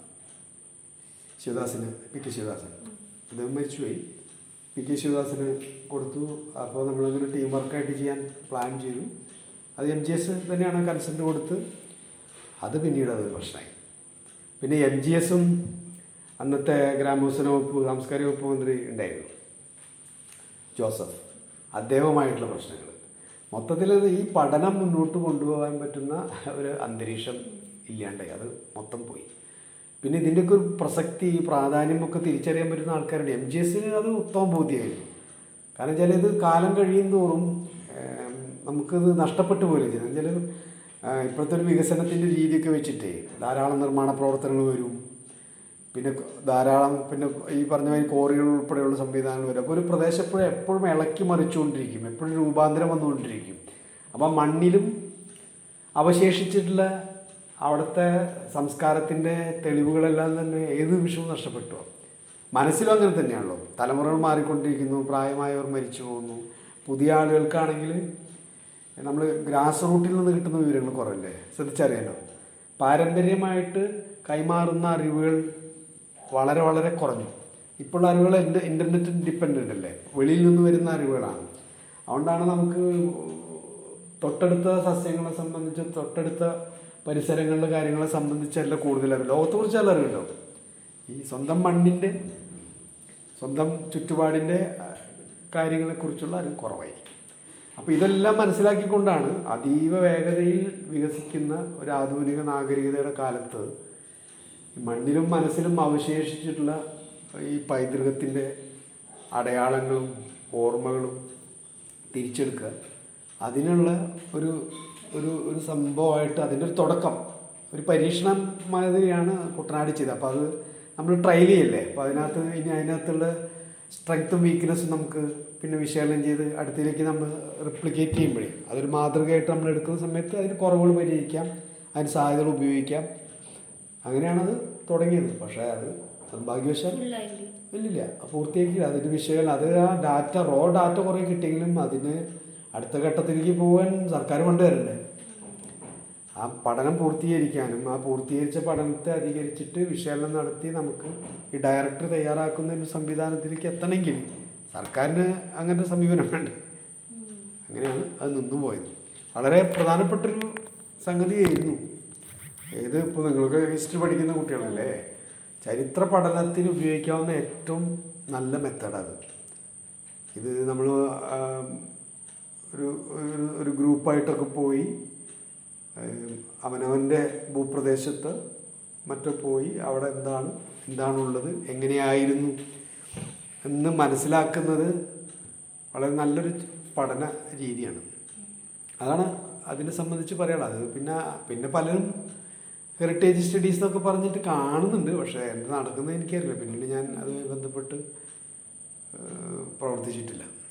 ശിവദാസിന് പി കെ ശിവദാസൻ അദ്ദേഹം മരിച്ചുപോയി പി കെ ശിവദാസിന് കൊടുത്തു അപ്പോൾ നമ്മളങ്ങനെ ടീം വർക്കായിട്ട് ചെയ്യാൻ പ്ലാൻ ചെയ്തു അത് എം ജി എസ് തന്നെയാണ് കൺസെൻറ്റ് കൊടുത്ത് അത് പിന്നീട് അത് പ്രശ്നമായി പിന്നെ എം ജി എസും അന്നത്തെ ഗ്രാമോത്സവ വകുപ്പ് സാംസ്കാരിക വകുപ്പ് മന്ത്രി ഉണ്ടായിരുന്നു ജോസഫ് അദ്ദേഹവുമായിട്ടുള്ള പ്രശ്നങ്ങൾ മൊത്തത്തിൽ അത് ഈ പഠനം മുന്നോട്ട് കൊണ്ടുപോകാൻ പറ്റുന്ന ഒരു അന്തരീക്ഷം ഇല്ലാണ്ടായി അത് മൊത്തം പോയി പിന്നെ ഇതിൻ്റെയൊക്കെ ഒരു പ്രസക്തി പ്രാധാന്യമൊക്കെ തിരിച്ചറിയാൻ പറ്റുന്ന ആൾക്കാരുണ്ട് എം ജി എസിന് അത് ഉത്തമ ബോധ്യമായിരുന്നു കാരണം വെച്ചാൽ ഇത് കാലം കഴിയും തോറും ഏം, നമുക്കത് നഷ്ടപ്പെട്ടു പോലും ചെയ്യും വെച്ചാൽ ഇപ്പോഴത്തെ ഒരു വികസനത്തിൻ്റെ രീതിയൊക്കെ വെച്ചിട്ടേ ധാരാളം നിർമ്മാണ പ്രവർത്തനങ്ങൾ വരും പിന്നെ ധാരാളം പിന്നെ ഈ പറഞ്ഞ മാതിരി കോറികൾ ഉൾപ്പെടെയുള്ള സംവിധാനങ്ങൾ വരും അപ്പോൾ ഒരു പ്രദേശം എപ്പോഴും എപ്പോഴും ഇളക്കി മറിച്ചുകൊണ്ടിരിക്കും എപ്പോഴും രൂപാന്തരം വന്നുകൊണ്ടിരിക്കും അപ്പം മണ്ണിലും അവശേഷിച്ചിട്ടുള്ള അവിടുത്തെ സംസ്കാരത്തിൻ്റെ തെളിവുകളെല്ലാം തന്നെ ഏത് നിമിഷവും നഷ്ടപ്പെട്ടു മനസ്സിലും അങ്ങനെ തന്നെയാണല്ലോ തലമുറകൾ മാറിക്കൊണ്ടിരിക്കുന്നു പ്രായമായവർ മരിച്ചു പോകുന്നു പുതിയ ആളുകൾക്കാണെങ്കിൽ നമ്മൾ ഗ്രാസ് റൂട്ടിൽ നിന്ന് കിട്ടുന്ന വിവരങ്ങൾ കുറവല്ലേ ശ്രദ്ധിച്ചറിയാലോ പാരമ്പര്യമായിട്ട് കൈമാറുന്ന അറിവുകൾ വളരെ വളരെ കുറഞ്ഞു ഇപ്പോൾ അറിവുകൾ ഇൻ്റ ഇൻ്റർനെറ്റ് ഡിപ്പെൻഡൻ്റ് അല്ലേ വെളിയിൽ നിന്ന് വരുന്ന അറിവുകളാണ് അതുകൊണ്ടാണ് നമുക്ക് തൊട്ടടുത്ത സസ്യങ്ങളെ സംബന്ധിച്ച് തൊട്ടടുത്ത പരിസരങ്ങളിലെ കാര്യങ്ങളെ സംബന്ധിച്ചല്ല കൂടുതൽ അറിവ് ലോകത്തെക്കുറിച്ച് നല്ല അറിവുണ്ടോ ഈ സ്വന്തം മണ്ണിൻ്റെ സ്വന്തം ചുറ്റുപാടിൻ്റെ അഹ്, കാര്യങ്ങളെക്കുറിച്ചുള്ള അറിവ് കുറവായി അപ്പോൾ ഇതെല്ലാം മനസ്സിലാക്കിക്കൊണ്ടാണ് അതീവ വേഗതയിൽ വികസിക്കുന്ന ഒരു ആധുനിക നാഗരികതയുടെ കാലത്ത് ഈ മണ്ണിലും മനസ്സിലും അവശേഷിച്ചിട്ടുള്ള ഈ പൈതൃകത്തിൻ്റെ അടയാളങ്ങളും ഓർമ്മകളും തിരിച്ചെടുക്കുക അതിനുള്ള ഒരു ഒരു ഒരു സംഭവമായിട്ട് അതിൻ്റെ ഒരു തുടക്കം ഒരു പരീക്ഷണം മാതിരിയാണ് കുട്ടനാട് ചെയ്തത് അപ്പോൾ അത് നമ്മൾ ട്രയൽ ചെയ്യല്ലേ അപ്പോൾ അതിനകത്ത് ഇനി അതിനകത്തുള്ള സ്ട്രെങ്ത്തും വീക്ക്നെസ്സും നമുക്ക് പിന്നെ വിശകലനം ചെയ്ത് അടുത്തതിലേക്ക് നമ്മൾ റിപ്ലിക്കേറ്റ് ചെയ്യുമ്പോഴേ അതൊരു മാതൃകയായിട്ട് നമ്മൾ എടുക്കുന്ന സമയത്ത് അതിന് കുറവുകൾ പരിഹരിക്കാം അതിന് സാധ്യതകൾ ഉപയോഗിക്കാം അങ്ങനെയാണത് തുടങ്ങിയത് പക്ഷേ അത് നിർഭാഗ്യവശാൽ ഫുള്ളായില്ലേ ഇല്ലില്ല പൂർത്തിയാക്കിയില്ല അതിന്റെ വിഷയം അത് ആ ഡാറ്റ റോ ഡാറ്റ കുറേ കിട്ടിയെങ്കിലും അതിന് അടുത്ത ഘട്ടത്തിലേക്ക് പോകാൻ സർക്കാർ കൊണ്ടുവരണ്ടേ ആ പഠനം പൂർത്തീകരിക്കാനും ആ പൂർത്തീകരിച്ച പഠനത്തെ അധികരിച്ചിട്ട് വിശകലനം നടത്തി നമുക്ക് ഈ ഡയറക്ടർ തയ്യാറാക്കുന്ന ഒരു സംവിധാനത്തിലേക്ക് എത്തണമെങ്കിൽ സർക്കാരിന് അങ്ങനത്തെ സമീപനം വേണ്ട അങ്ങനെയാണ് അത് നിന്നു പോയത് വളരെ പ്രധാനപ്പെട്ടൊരു സംഗതിയായിരുന്നു ഏത് ഇപ്പോൾ നിങ്ങൾക്ക് ഹിസ്റ്ററി പഠിക്കുന്ന കുട്ടികളല്ലേ ചരിത്ര പഠനത്തിന് ഉപയോഗിക്കാവുന്ന ഏറ്റവും നല്ല മെത്തഡാണ് ഇത് നമ്മൾ ഒരു ഒരു- ഒരു ഗ്രൂപ്പായിട്ടൊക്കെ പോയി ഏം, അവനവൻ്റെ ഭൂപ്രദേശത്ത് മറ്റോ പോയി അവിടെ എന്താണ് എന്താണുള്ളത് എങ്ങനെയായിരുന്നു എന്ന് മനസ്സിലാക്കുന്നത് വളരെ നല്ലൊരു പഠന രീതിയാണ് അതാണ് അതിനെ സംബന്ധിച്ച് പറയാനുള്ളത് അത് പിന്നെ പിന്നെ പലരും ഹെറിറ്റേജ് സ്റ്റഡീസ് എന്നൊക്കെ പറഞ്ഞിട്ട് കാണുന്നുണ്ട് പക്ഷേ എന്ത് നടക്കുന്നത് എനിക്കറിയില്ല പിന്നീട് ഞാൻ അതുമായി ബന്ധപ്പെട്ട് ഏഹ്, പ്രവർത്തിച്ചിട്ടില്ല